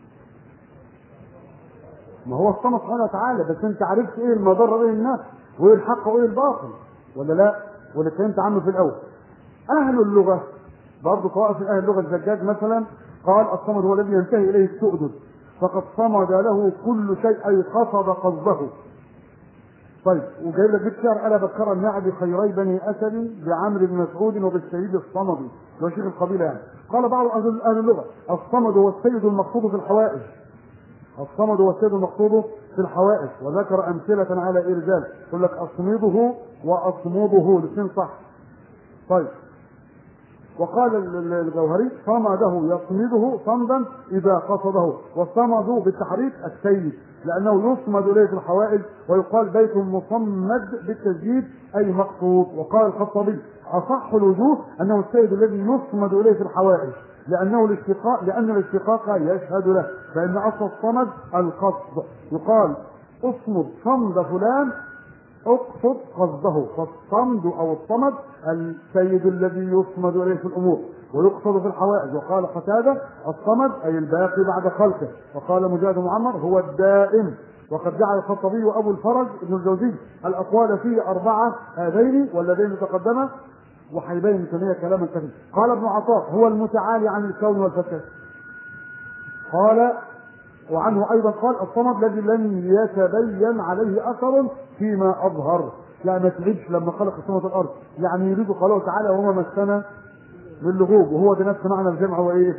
ما هو الصمد سبحانه وتعالى بس انت عرفت ايه المضره وايه النفع وايه الحق وايه الباطل ولا لا ولا اتكلمت عنه في الاول اهل اللغه برضه طائف من اهل اللغه الزجاج مثلا قال الصمد هو الذي ينتهي اليه السؤدد فقد صمد له كل شيء اي قصد قصده طيب وجايب لك بيت شعر الا بكر النعب خيري بني اسد بعمرو بن مسعود وبالسيد الصمدي اللي شيخ القبيله يعني قال بعض اهل اللغه الصمد هو السيد المقصود في الحوائج الصمد هو السيد المقصود في الحوائج وذكر امثله على ايه ذلك يقول لك اصمده واصمده الاثنين صح طيب وقال الجوهري صمده يصمده صمدا اذا قصده والصمد بالتحريك السيد لانه يصمد اليه في الحوائج ويقال بيت مصمد بالتسديد اي مقصود وقال الخطابي اصح الوجوه انه السيد الذي يصمد اليه في الحوائج لانه الاشتقاق لان الاشتقاق يشهد له فان اصل الصمد القصد يقال اصمد صمد فلان اقصد قصده فالصمد او الصمد السيد الذي يصمد اليه في الامور ويقصد في الحوائج وقال قتاده الصمد اي الباقي بعد خلقه وقال مجاهد معمر هو الدائم وقد جعل الخطبي وابو الفرج ابن الجوزي الاقوال فيه اربعه هذين واللذين تقدما وهيبين ثانيه كلاما كثيرا قال ابن عطاء هو المتعالي عن الكون والفساد قال وعنه ايضا قال الصمد الذي لم يتبين عليه اثر فيما اظهر يعني ما تغيبش لما خلق السماوات والارض يعني يريد قوله تعالى وما مسنا باللغوب وهو ده نفس معنى الجمع هو ايه؟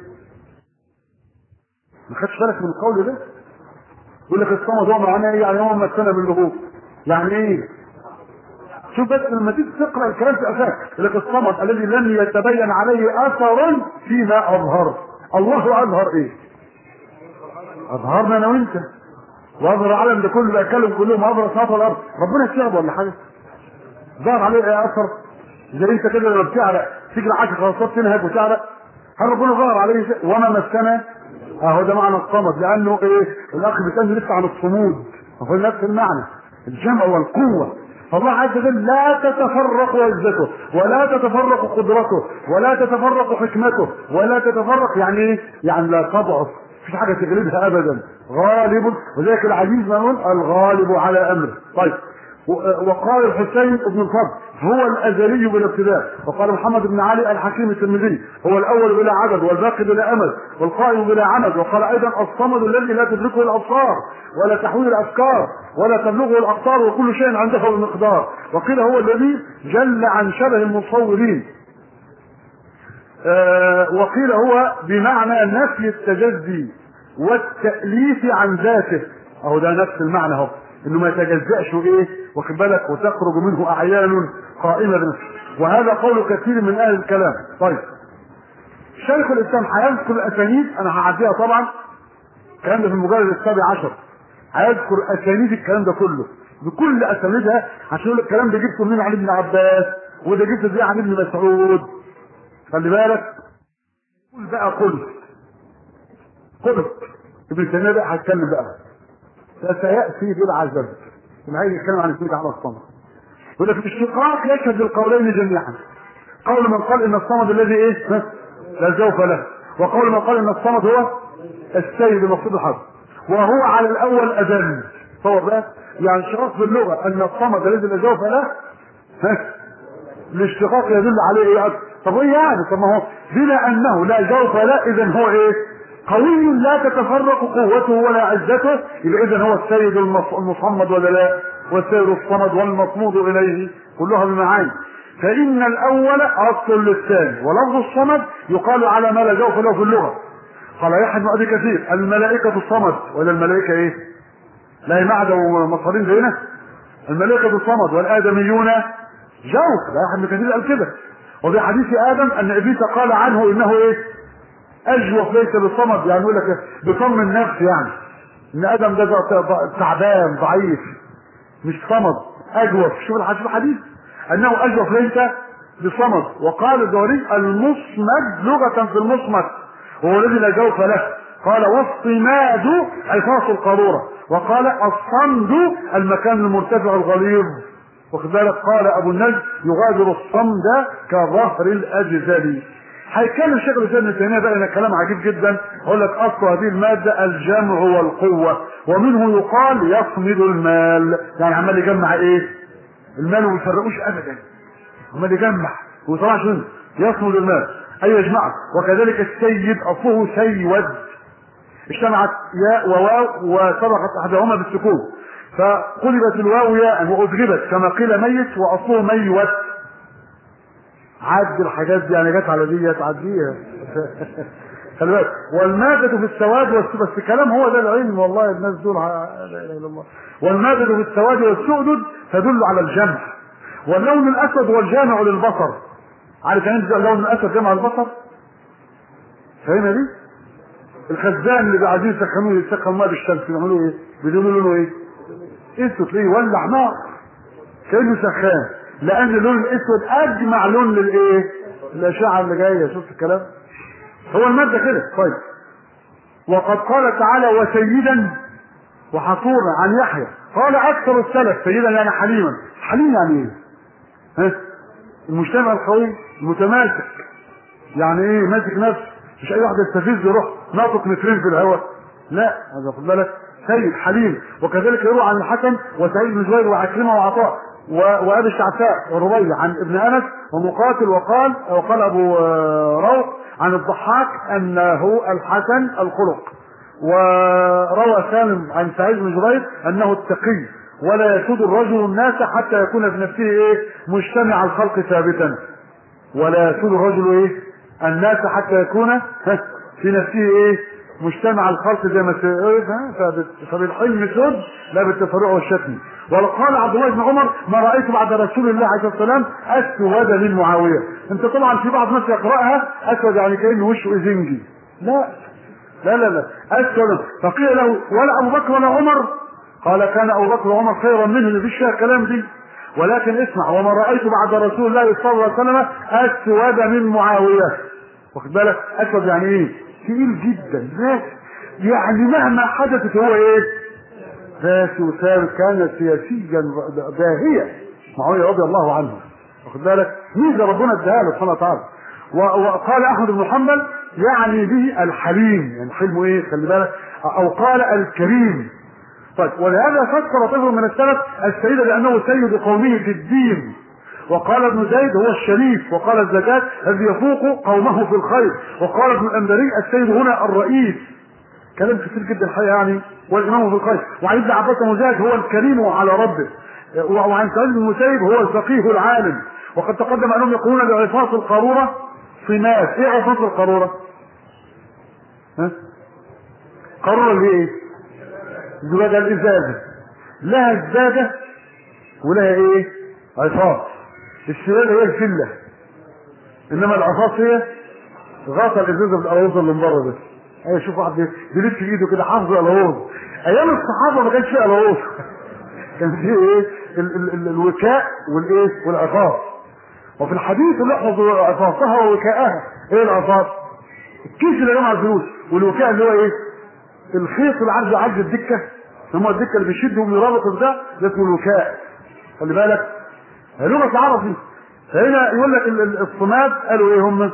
ما خدش بالك من القول ده؟ يقول لك الصمد هو معناه ايه؟ يعني هو مسنا باللغوب يعني ايه؟ شوف بس لما تيجي تقرا الكلام في اساس يقول لك الصمد الذي لم يتبين عليه اثر فيما اظهر الله اظهر ايه؟ اظهرنا انا وانت واظهر العالم ده كله بيتكلم كلهم اظهر السماوات والارض ربنا يشتغل ولا حاجه ظهر عليه ايه اثر زي انت كده لما بتعرق تجري 10 خلاصات تنهج وتعرق هل ربنا ظهر عليه شيء وما مسنا اهو ده معنى الصمد لانه ايه الاخ بيسالني لسه عن الصمود فهو نفس المعنى الجمع والقوه فالله عز وجل لا تتفرق عزته ولا تتفرق قدرته ولا تتفرق حكمته ولا تتفرق يعني ايه؟ يعني لا تضعف مفيش حاجه تغلبها ابدا غالب وذلك العزيز ما يقول الغالب على امره طيب وقال الحسين بن الفضل هو الازلي بلا ابتداء وقال محمد بن علي الحكيم الترمذي هو الاول بلا عدد والباقي بلا امل والقائم بلا عمد وقال ايضا الصمد الذي لا تدركه الابصار ولا تحويل الافكار ولا تبلغه الاقطار وكل شيء عنده بمقدار وقيل هو الذي جل عن شبه المصورين آه وقيل هو بمعنى نفي التجزي والتأليف عن ذاته اهو ده نفس المعنى اهو انه ما يتجزأش ايه واخد بالك وتخرج منه اعيان قائمه بنفسه وهذا قول كثير من اهل الكلام طيب شيخ الاسلام هيذكر الاسانيد انا هعديها طبعا الكلام ده في المجلد السابع عشر هيذكر اسانيد الكلام ده كله بكل اسانيدها عشان يقول الكلام ده جبته منين عن ابن عباس وده جبته ازاي عن ابن مسعود خلي بالك قل بقى قل قل ابن تيميه بقى هيتكلم بقى فسياتي بضع ذلك لما هيجي يتكلم عن السيد على الصمد يقول لك الاشتقاق يشهد القولين جميعا قول من قال ان الصمد الذي ايه لا جوف له وقول من قال ان الصمد هو السيد المقصود الحظ وهو على الاول ادل تصور بقى يعني شرط في اللغه ان الصمد الذي لا جوف له الاشتقاق يدل عليه ايه أكثر. طب ايه يعني طب ما هو بما انه لا جوف له اذا هو ايه قوي لا تتفرق قوته ولا عزته يبقى اذا هو السيد المصمد ولا لا والسيد الصمد والمصمود اليه كلها بمعاني فان الاول اصل للثاني ولفظ الصمد يقال على ما لا جوف له في اللغه قال يحيى بن ابي كثير الملائكه الصمد ولا الملائكه ايه؟ لا هي معدة ومصارين زينا الملائكه الصمد والادميون جوف ده ابن كثير قال كده وفي حديث ادم ان ابليس قال عنه انه ايه اجوف ليس بصمد يعني يقول لك بصم النفس يعني ان ادم ده تعبان ضعيف مش صمد اجوف شوف الحديث الحديث انه اجوف ليس بصمد وقال الزهري المصمد لغة في المصمت وهو الذي لا جوف له قال والصماد عفاص القارورة وقال الصمد المكان المرتفع الغليظ واخد بالك قال ابو النجم يغادر الصمد كظهر الاجزل هيتكلم الشيخ الاسلام ابن تيميه بقى كلام عجيب جدا يقول لك اصل هذه الماده الجمع والقوه ومنه يقال يصمد المال يعني عمال يجمع ايه؟ المال وما يفرقوش ابدا عمال يجمع وطبعا شنو؟ يصمد المال اي يجمعه وكذلك السيد اصله سيود اجتمعت ياء وواو وسبقت احدهما بالسكون فقلبت الواو ياء وادغمت كما قيل ميت واصله ميوت عد الحاجات دي يعني جت على دي تعديها خلي بالك والمادة في السواد والسود بس الكلام هو ده العلم والله الناس دول لا اله الا الله والمادة في السواد والسؤدد تدل على الجمع واللون الاسود هو الجامع للبصر عارف يعني انت اللون الاسود جمع البصر فاهمها دي الخزان اللي قاعدين يسخنوه يسخن ميه بالشمس بيعملوا ايه؟ بيديروا له ايه؟ اسود تلاقيه يولع نار كانه سخان لان اللون الاسود اجمع لون للايه؟ الاشعه اللي جايه شفت الكلام؟ هو الماده كده طيب وقد قال تعالى وسيدا وحصورا عن يحيى قال اكثر السلف سيدا يعني حليما حليم يعني ايه؟ ها؟ المجتمع القوي المتماسك يعني ايه ماسك نفسه مش اي واحد يستفز يروح ناطق نترين في الهواء لا هذا خد بالك سيد حليم وكذلك يروى عن الحسن وسعيد بن جبير وعكرمه وعطاء وابي الشعثاء وربيع عن ابن انس ومقاتل وقال وقال ابو روح عن الضحاك انه الحسن الخلق وروى سالم عن سعيد بن جبير انه التقي ولا يسود الرجل الناس حتى يكون في نفسه ايه مجتمع الخلق ثابتا ولا يسود الرجل ايه الناس حتى يكون في نفسه ايه مجتمع الخلق زي ما فبالحلم سد لا بالتفرع والشتم وقال عبد الله بن عمر ما رايت بعد رسول الله عليه الصلاه والسلام اسود من معاويه انت طبعا في بعض الناس يقراها اسود يعني كانه وشه ازنجي لا لا لا لا اسود فقيل له ولا ابو بكر ولا عمر قال كان ابو بكر وعمر خيرا منه اللي فيش فيها كلام دي ولكن اسمع وما رايت بعد رسول الله صلى الله عليه وسلم اسود من معاويه واخد بالك اسود يعني ايه تقيل جدا ناس يعني مهما حدثت هو ايه راسي وثابت كان سياسيا باهيا معاويه رضي الله عنه واخد بالك ميزه ربنا اداها له سبحانه وتعالى وقال احمد بن حنبل يعني به الحليم يعني حلمه ايه خلي بالك او قال الكريم طيب ولهذا فسر طفل من السلف السيد بانه سيد قومه في الدين وقال ابن زيد هو الشريف وقال الزكاة الذي يفوق قومه في الخير وقال ابن الأنبري السيد هنا الرئيس كلام كثير جدا الحقيقة يعني والإمام في الخير وعن ابن عباس مجاهد هو الكريم على ربه وعن سعيد بن المسيب هو الفقيه العالم وقد تقدم أنهم يقولون بعفاص القارورة صمات ايه عفاص القارورة؟ ها؟ قارورة اللي ايه؟ زجاجة الإزازة لها الزاجة ولها ايه؟ عفاص السلالة هي الفلة انما العصاص هي غطى الازازه بالالوز اللي من بره ده ايوه شوف واحد بيلف في ايده كده حافظ الالوز ايام الصحابه ما كانش فيه الوز كان فيه ايه ال ال ال الوكاء والايه والعصاص وفي الحديث نحفظ عصاصها ووكاءها ايه العصاص الكيس اللي جمع الفلوس والوكاء اللي هو ايه الخيط اللي عرض عرض الدكه ثم الدكه اللي بيشد ويربط ده ده اسمه الوكاء خلي بالك لغة العربي فهنا يقول لك الصماد قالوا ايه هم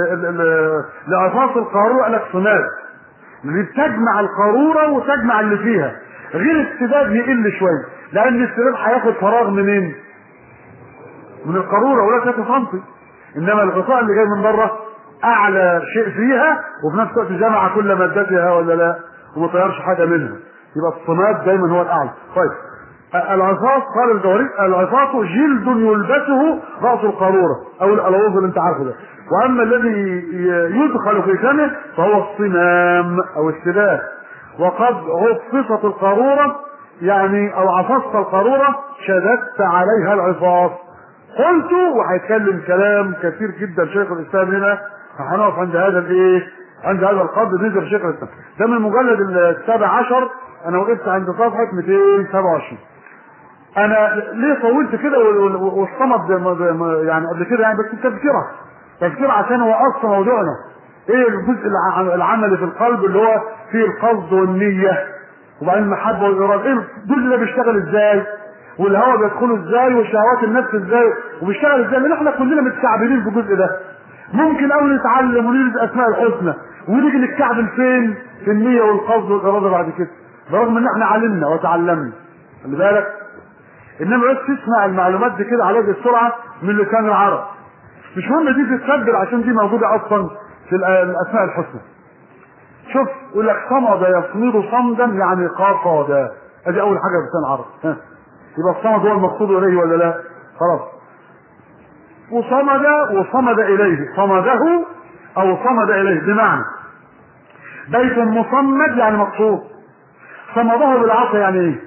لعفاص القارورة قال لك صماد اللي بتجمع القارورة وتجمع اللي فيها غير السداد يقل شوية لان السداد هياخد فراغ منين من القارورة ولا 3 سم انما الغطاء اللي جاي من بره اعلى شيء فيها وفي نفس الوقت جمع كل مادتها ولا لا وما طيرش حاجة منها يبقى الصماد دايما هو الاعلى طيب العصاص قال الجوهري العصاص جلد يلبسه راس القاروره او الالوز اللي انت عارفه ده واما الذي يدخل في فمه فهو الصمام او السلاح وقد عفصت القاروره يعني او عفصت القاروره شددت عليها العصاص قلت وهيتكلم كلام كثير جدا شيخ الاسلام هنا فهنقف عند هذا الايه عند هذا القدر نزل شيخ الاسلام ده من المجلد السابع عشر انا وقفت عند صفحه 227 انا ليه طولت كده والصمد يعني قبل كده يعني بس تذكره تذكره عشان هو اصل موضوعنا ايه الجزء العملي في القلب اللي هو فيه القصد والنيه وبعدين المحبه والاراده ايه الجزء ده بيشتغل ازاي والهواء بيدخله ازاي وشهوات النفس ازاي وبيشتغل ازاي لان احنا كلنا متكعبلين في الجزء ده ممكن اول نتعلم ونريد اسماء الحسنى ونيجي نتكعبل فين في النيه والقصد والاراده بعد كده برغم ان احنا علمنا وتعلمنا خلي بالك انما بس تسمع المعلومات دي كده على السرعه من لسان العرب مش مهم دي تتسجل عشان دي موجوده اصلا في الاسماء الحسنى شوف يقول لك صمد يصمد صمدا يعني قصد ادي اول حاجه في لسان العرب ها يبقى الصمد هو المقصود اليه ولا لا خلاص وصمد وصمد اليه صمده او صمد اليه بمعنى بيت مصمد يعني مقصود صمده بالعصا يعني ايه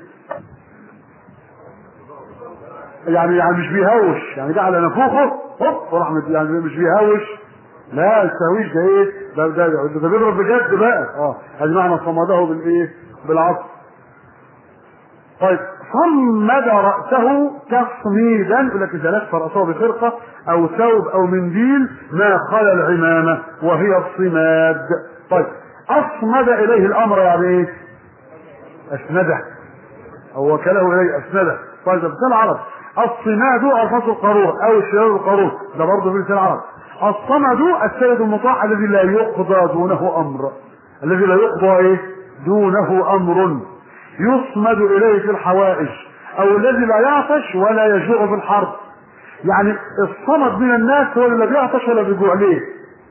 يعني يعني مش بيهوش يعني ده على نفوخه هوب وراح يعني مش بيهوش لا التهويش ده ايه ده ده ده, ده بيضرب بجد بقى اه ادي معنى صمده بالايه بالعصا طيب صمد رأسه تصميدا يقول لك إذا لف رأسه بخرقة أو ثوب أو منديل ما خلا العمامة وهي الصماد طيب أصمد إليه الأمر يعني إيه؟ أسنده أو وكله إليه أسنده طيب ده العرب الصماد أرفص القارور أو الشرار القارور ده برضه في لسان العرب الصمد السيد المطاع الذي لا يقضى دونه أمر الذي لا يقضى إيه؟ دونه أمر يصمد إليه في الحوائج أو الذي لا يعطش ولا يجوع في الحرب يعني الصمد من الناس هو اللي لا بيعطش ولا بيجوع ليه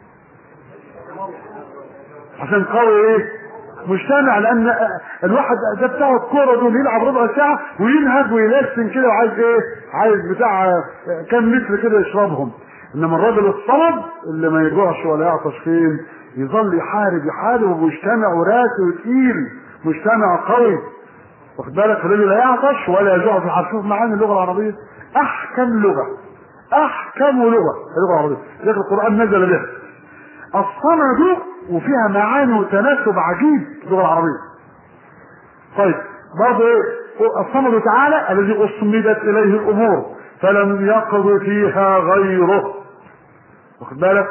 عشان قوي ايه مجتمع لان الواحد ده بتاع الكوره دول يلعب ربع ساعه وينهج ويلسن كده وعايز ايه عايز بتاع كام متر كده يشربهم انما الراجل الصمد اللي ما يجوعش ولا يعطش فين يظل يحارب يحارب ويجتمع وراسي وتقيل مجتمع قوي واخد بالك الذي لا يعطش ولا يجوع في الحرب شوف معاني اللغه العربيه احكم لغه احكم لغه اللغه العربيه لكن القران نزل بها الصمد وفيها معاني وتناسب عجيب في اللغه العربيه طيب برضه ايه الصمد تعالى الذي اصمدت اليه الامور فلم يقض فيها غيره واخد بالك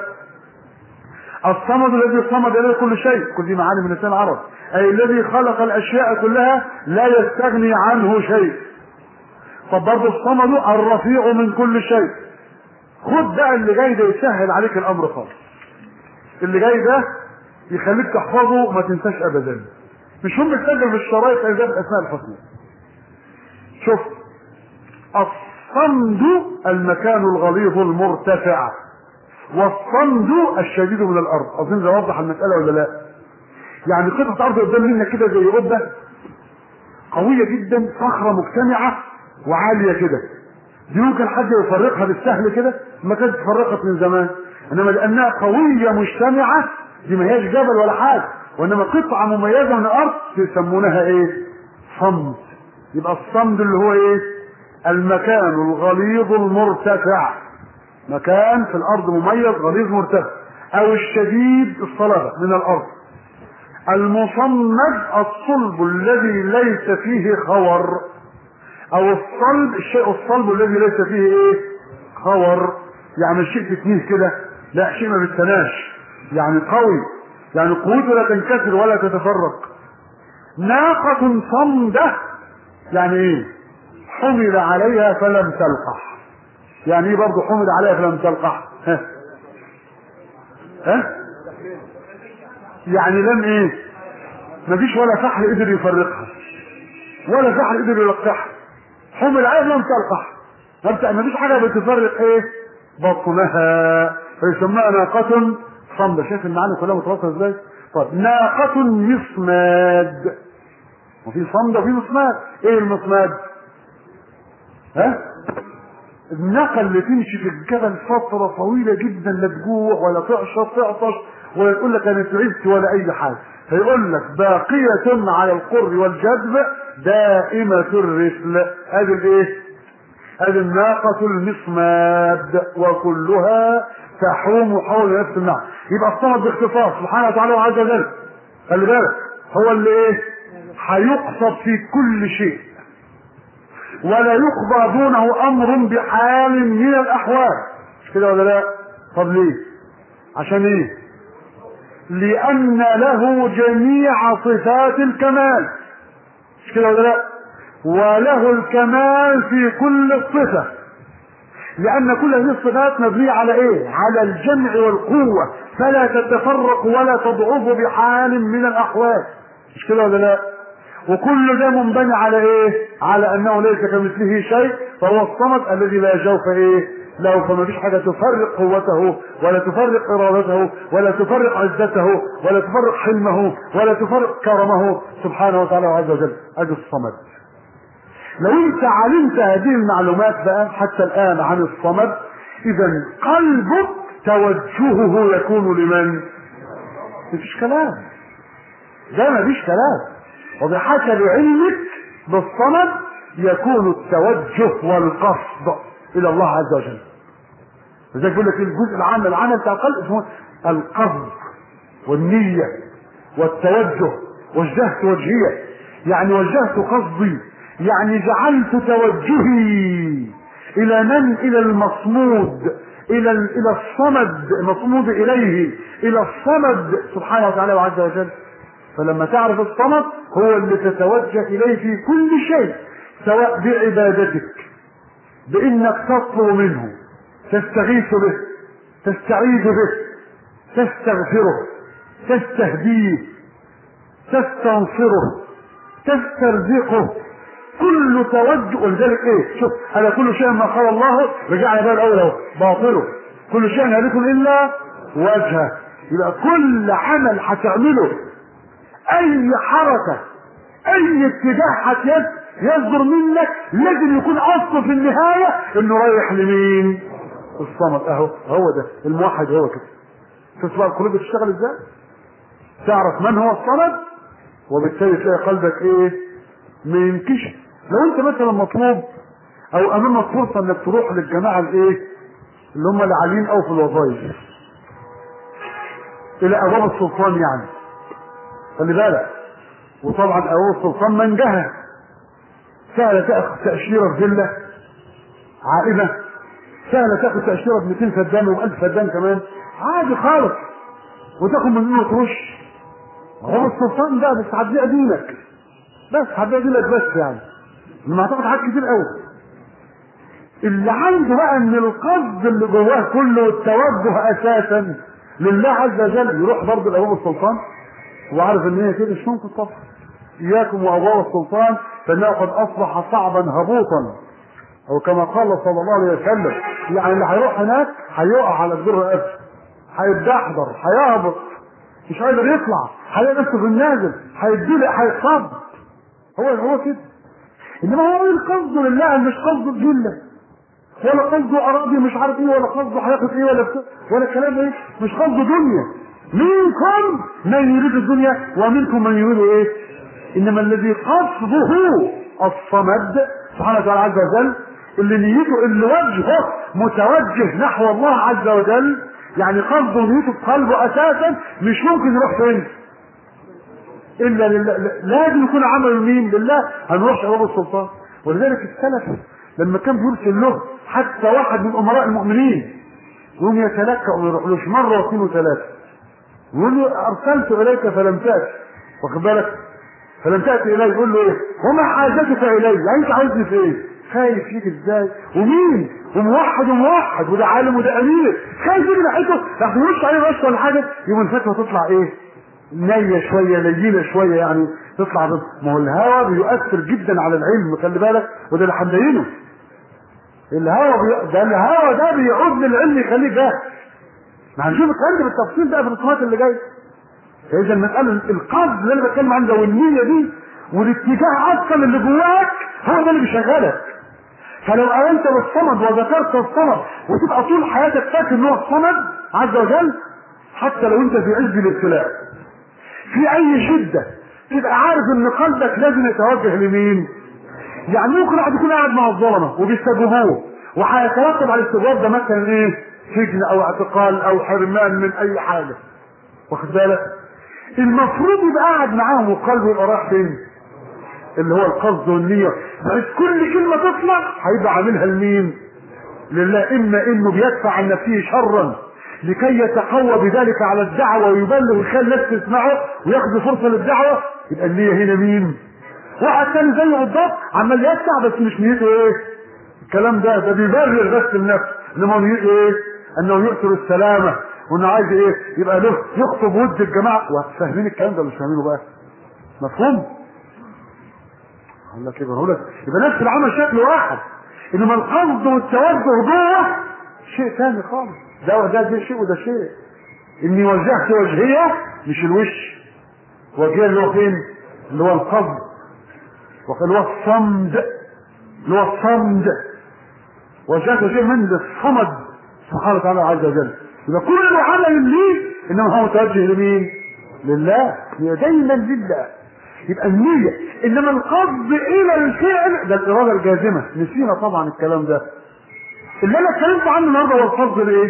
الصمد الذي صمد اليه كل شيء كل دي معاني من لسان العرب اي الذي خلق الاشياء كلها لا يستغني عنه شيء طب برضه الصمد الرفيع من كل شيء خد بقى اللي جاي ده يسهل عليك الامر خالص اللي جاي ده يخليك تحفظه ما تنساش ابدا مش هم بتسجل في الشرايط ايضا الاسماء الحسنى شوف الصمد المكان الغليظ المرتفع والصمد الشديد من الارض اظن ده وضح المساله ولا لا يعني قطعه ارض قدام منك كده زي قبه قويه جدا صخره مجتمعه وعاليه كده دي ممكن حد يفرقها بالسهل كده ما كانت اتفرقت من زمان انما لانها قويه مجتمعه دي ما هياش جبل ولا حاجه وانما قطعه مميزه من الارض يسمونها ايه صمد يبقى الصمد اللي هو ايه المكان الغليظ المرتفع مكان في الارض مميز غليظ مرتفع او الشديد الصلابه من الارض المصمد الصلب الذي ليس فيه خور او الصلب الشيء الصلب الذي ليس فيه ايه خور يعني الشيء تتنيه كده لا شيء ما بيتناش يعني قوي يعني قوته لا تنكسر ولا تتفرق ناقة صمدة يعني ايه حمل عليها فلم تلقح يعني ايه برضه حمل عليها فلم تلقح ها ها يعني لم ايه مفيش ولا فحل قدر يفرقها ولا فحل قدر يلقحها حمل عليها فلم تلقح مفيش حاجه بتفرق ايه بطنها فيسموها ناقة صمدة شايف المعاني كلها متواصلة ازاي؟ طيب ناقة مصماد وفي صمدة وفي مصماد ايه المصماد؟ ها؟ الناقة اللي تمشي في الجبل فترة طويلة جدا لا تجوع ولا تعشر تعطش ولا تقول لك انا تعبت ولا اي حاجة فيقول لك باقية على القر والجذب دائمة الرسل هذه الايه؟ هذه الناقة المصماد وكلها تحوم حول نفس النعم يبقى الصمد باختصار سبحانه وتعالى وعز وجل خلي بالك هو اللي ايه هيقصد في كل شيء ولا يقضى دونه امر بحال من الاحوال مش كده ولا لا طب ليه عشان ايه لان له جميع صفات الكمال مش كده ولا لا وله الكمال في كل صفه لأن كل هذه الصفات مبنية على إيه؟ على الجمع والقوة فلا تتفرق ولا تضعف بحال من الأحوال مش كده ولا لا؟ وكل ده منبني على إيه؟ على أنه ليس كمثله شيء فهو الصمد الذي لا جوف إيه؟ له فما فيش حاجة تفرق قوته ولا تفرق إرادته ولا تفرق عزته ولا تفرق حلمه ولا تفرق كرمه سبحانه وتعالى وعز وجل أجل الصمد لو انت علمت هذه المعلومات بقى حتى الان عن الصمد اذا قلبك توجهه يكون لمن مفيش كلام ده مفيش كلام وبحسب علمك بالصمد يكون التوجه والقصد الى الله عز وجل لذلك بيقول لك الجزء العام العمل بتاع القلب اسمه القصد والنية والتوجه وجهت وجهية يعني وجهت قصدي يعني جعلت توجهي الى من الى المصمود الى الى الصمد المصمود اليه الى الصمد سبحانه وتعالى وعز وجل فلما تعرف الصمد هو اللي تتوجه اليه في كل شيء سواء بعبادتك بانك تطلب منه تستغيث به تستعيذ به تستغفره تستهديه تستنصره تسترزقه كل توجه ولذلك ايه شوف هذا كل شيء ما قال الله رجعنا بقى الاول اهو باطله كل شيء هالك الا وجهه يبقى كل عمل هتعمله اي حركه اي اتجاه هتيس يصدر منك لازم يكون اصله في النهايه انه رايح لمين؟ الصمد اهو هو ده الموحد هو كده شوف بقى القلوب بتشتغل ازاي؟ تعرف من هو الصمد وبالتالي تلاقي قلبك ايه؟ ما ينكشف لو انت مثلا مطلوب او امامك فرصه انك تروح للجماعه الايه اللي هم العاليين او في الوظائف الى ابواب السلطان يعني خلي بالك وطبعا ابواب السلطان منجهه سهل تاخذ تاشيره في فيلا عائله سهل تاخذ تاشيره ب 200 فدان و1000 فدان كمان عادي خالص وتاخد منه ترش هو السلطان ده بس هتبيع دينك بس هتبيع دينك بس يعني ما هتاخد حاجات كتير قوي اللي عنده بقى ان القصد اللي جواه كله والتوجه اساسا لله عز وجل يروح برضه لابواب السلطان وعارف ان هي كده مش ممكن طبعا اياكم وابواب السلطان فانه قد اصبح صعبا هبوطا او كما قال صلى الله عليه وسلم يعني اللي هيروح هناك هيقع على الدر رقبته هيتدحضر هيهبط مش قادر يطلع هيلاقي نفسه في النازل هيتدلق هيتصاب هو هو كده انما هو ايه القصد لله مش قصده الجله ولا قصده اراضي مش عارف ايه ولا قصده هياخد ايه ولا بتاع ولا الكلام ايه مش قصده دنيا منكم من يريد الدنيا ومنكم من يريد ايه انما الذي قصده الصمد سبحانه وتعالى عز وجل اللي نيته اللي وجهه متوجه نحو الله عز وجل يعني قصده نيته في قلبه اساسا مش ممكن يروح فين الا لله لازم يكون عمل مين لله هنروح ابواب السلطان ولذلك السلف لما كان بيرسل له حتى واحد من امراء المؤمنين يقوم يتلكأ وما يروحلوش مره واثنين وثلاثه يقول له ارسلت اليك فلم تاتي واخد بالك فلم تاتي الي يقول له ايه وما حاجتك الي يعني انت عايزني في ايه خايف فيك ازاي ومين وموحد وموحد وده عالم وده امير خايف يجي ناحيته راح يرش عليه رش ولا حاجه يوم الفتوى تطلع ايه نية شوية لينة شوية يعني تطلع بس ما هو الهوى بيؤثر جدا على العلم خلي بالك وده اللي هنبينه الهوى بي... ده الهوى ده بيعود للعلم يخليه جاهز ما هنشوف الكلام ده بالتفصيل بقى في الرسومات اللي جايه فاذا المسألة القصد اللي انا بتكلم عنه والنية دي والاتجاه اصلا اللي جواك هو ده اللي بيشغلك فلو امنت بالصمد وذكرت الصمد وتبقى طول حياتك فاكر ان هو الصمد عز وجل حتى لو انت في عز الابتلاء في اي شدة تبقى عارف ان قلبك لازم يتوجه لمين يعني ممكن واحد يكون قاعد مع الظلمه وبيستجوبوه وهيترتب على الاستجواب ده مثلا ايه سجن او اعتقال او حرمان من اي حاجه واخد بالك المفروض يبقى قاعد معاهم وقلبه يبقى رايح فين اللي هو القصد والنية بس كل كلمة تطلع هيبقى عاملها لمين لله اما انه بيدفع عن نفسه شرا لكي يتقوى بذلك على الدعوة ويبلغ ويخلي الناس تسمعه وياخد فرصة للدعوة يبقى النية هنا مين واحد تاني زيه بالضبط عمال يدفع بس مش نيته ايه الكلام ده ده بيبرر بس النفس انما نيته ايه انه يؤثر السلامة وانه عايز ايه يبقى له يخطب ود الجماعة فاهمين الكلام ده مش فاهمينه بقى مفهوم الله كده هقول لك يبقى نفس العمل شكل واحد انما القصد والتوجه جوه شيء ثاني خالص ده ده ده شيء وده شيء اني وجهت وجهيه مش الوش وجهيه اللي هو فين؟ اللي هو القصد اللي هو الصمد اللي هو الصمد وجهت وجهيه من الصمد سبحانه وتعالى عز وجل يبقى كل عمل ليه انما هو متوجه لمين؟ لله دايما لله يبقى النية انما القصد الى الفعل ده الاراده الجازمه نسينا طبعا الكلام ده اللي انا اتكلمت عنه النهارده هو القصد بايه؟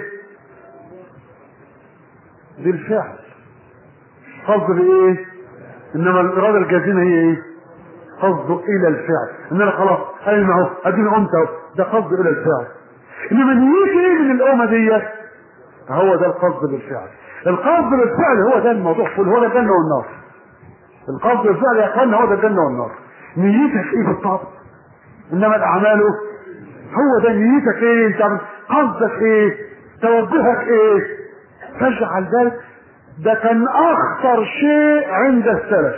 بالفعل قصد بايه؟ انما الاراده الجازمه هي ايه؟ قصده الى الفعل ان انا خلاص اين اهو اديني قمت اهو ده قصد الى الفعل انما نيتي ايه من الامه ديت؟ هو ده القصد بالفعل القصد بالفعل هو ده الموضوع كله هو ده الجنه والنار القصد بالفعل يا اخوانا هو ده الجنه والنار نيتك ايه بالطبع انما الاعمال هو ده نيتك ايه انت قصدك ايه توجهك ايه تجعل ذلك ده كان اخطر شيء عند السلف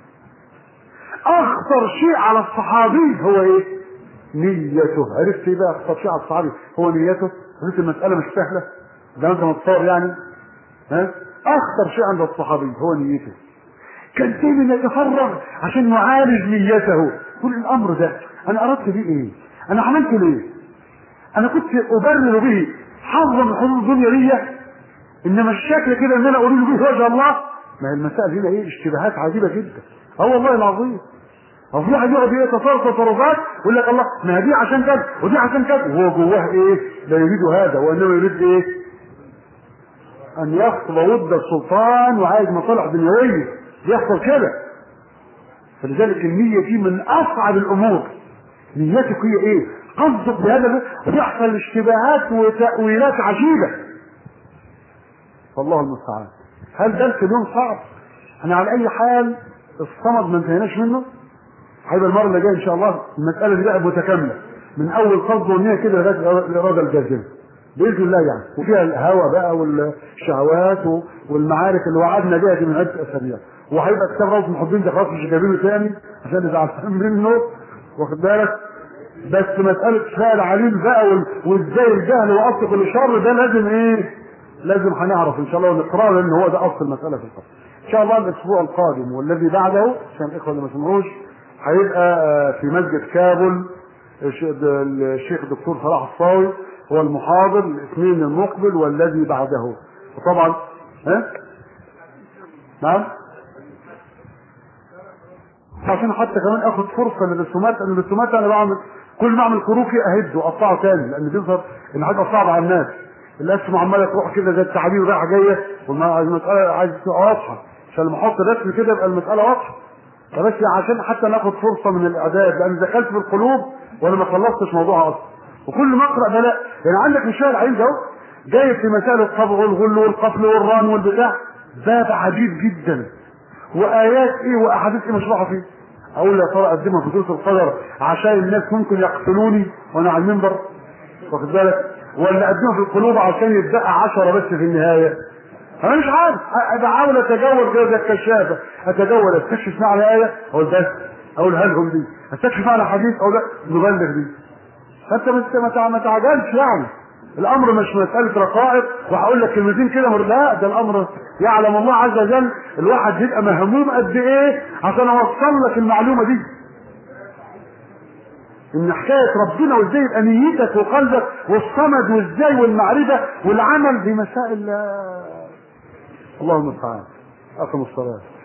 اخطر شيء على الصحابي هو ايه نيته عرفت ايه بقى اخطر شيء على الصحابي هو نيته عرفت المساله مش سهله ده انت متصور يعني ها اخطر شيء عند الصحابي هو نيته كان دايما يتفرغ عشان يعالج نيته كل الامر ده انا اردت بيه ايه انا عملت ليه انا كنت ابرر به حظا من حظوظ الدنيا ليا انما الشكل كده ان انا اريد به وجه الله ما هي المسائل هنا ايه اشتباهات عجيبه جدا اه والله العظيم هو في واحد يقعد يتصرف تصرفات ويقول لك الله ما دي عشان كذا ودي عشان كذا وهو جواه ايه لا يريد هذا وانما يريد ايه ان يخطب ود السلطان وعايز مصالح دنيويه بيحصل كده فلذلك النية دي من أصعب الأمور نيتك هي إيه؟ قصدك بهذا بيحصل اشتباهات وتأويلات عجيبة فالله المستعان هل درس اليوم صعب؟ احنا على أي حال الصمد ما انتهيناش منه هيبقى المرة اللي جاية إن شاء الله المسألة دي بقى متكاملة من أول قصد والنية كده لغاية الإرادة الجازمة باذن الله يعني وفيها الهوى بقى والشهوات والمعارك اللي وعدنا بيها دي من عده اسابيع وهيبقى كتاب روض المحبين ده خلاص مش جايبينه تاني عشان نزعل منه واخد بالك بس مسألة فعل عليم بقى وازاي الجهل واصل كل شر ده لازم ايه؟ لازم هنعرف ان شاء الله ونقراه لان هو ده اصل المسألة في القصر. ان شاء الله الاسبوع القادم والذي بعده عشان الاخوة اللي ما سمعوش هيبقى في مسجد كابل الشيخ الدكتور صلاح الصاوي هو المحاضر الاثنين المقبل والذي بعده وطبعا ها نعم عشان حتى كمان اخد فرصه للرسومات لان الرسومات انا بعمل كل ما اعمل كروكي اهد واقطعه تاني لان بيظهر ان حاجه صعبه على الناس الاسم عماله تروح كده زي التعابير رايحه جايه والمساله عايز تبقى واضحه عشان لما احط رسم كده يبقى المساله واضحه فبس عشان حتى ناخد فرصه من الاعداد لان دخلت في القلوب وانا ما خلصتش موضوعها اصلا وكل ما اقرا بلاء يعني عندك مشاهد العين ده جايب في مسائل الطبع والغل والقفل والران والبتاع باب عجيب جدا وايات ايه واحاديث ايه مشروحه فيه اقول يا ترى اقدمها في دروس القدر عشان الناس ممكن يقتلوني وانا على المنبر واخد بالك ولا اقدمها في القلوب عشان يتبقى عشرة بس في النهايه انا مش عارف بحاول اتجول كده زي الكشافه اتجول استكشف معنى ايه اقول بس اقول هلهم دي استكشف معنى حديث اقول لا نبلغ دي فانت ما تعجلش يعني الامر مش مساله رقائق وهقول لك كلمتين كده لا ده الامر يعلم الله عز وجل الواحد يبقى مهموم قد ايه عشان اوصل لك المعلومه دي ان حكايه ربنا وازاي يبقى نيتك وقلبك والصمد وازاي والمعرفه والعمل دي مسائل الله المستعان اقم الصلاه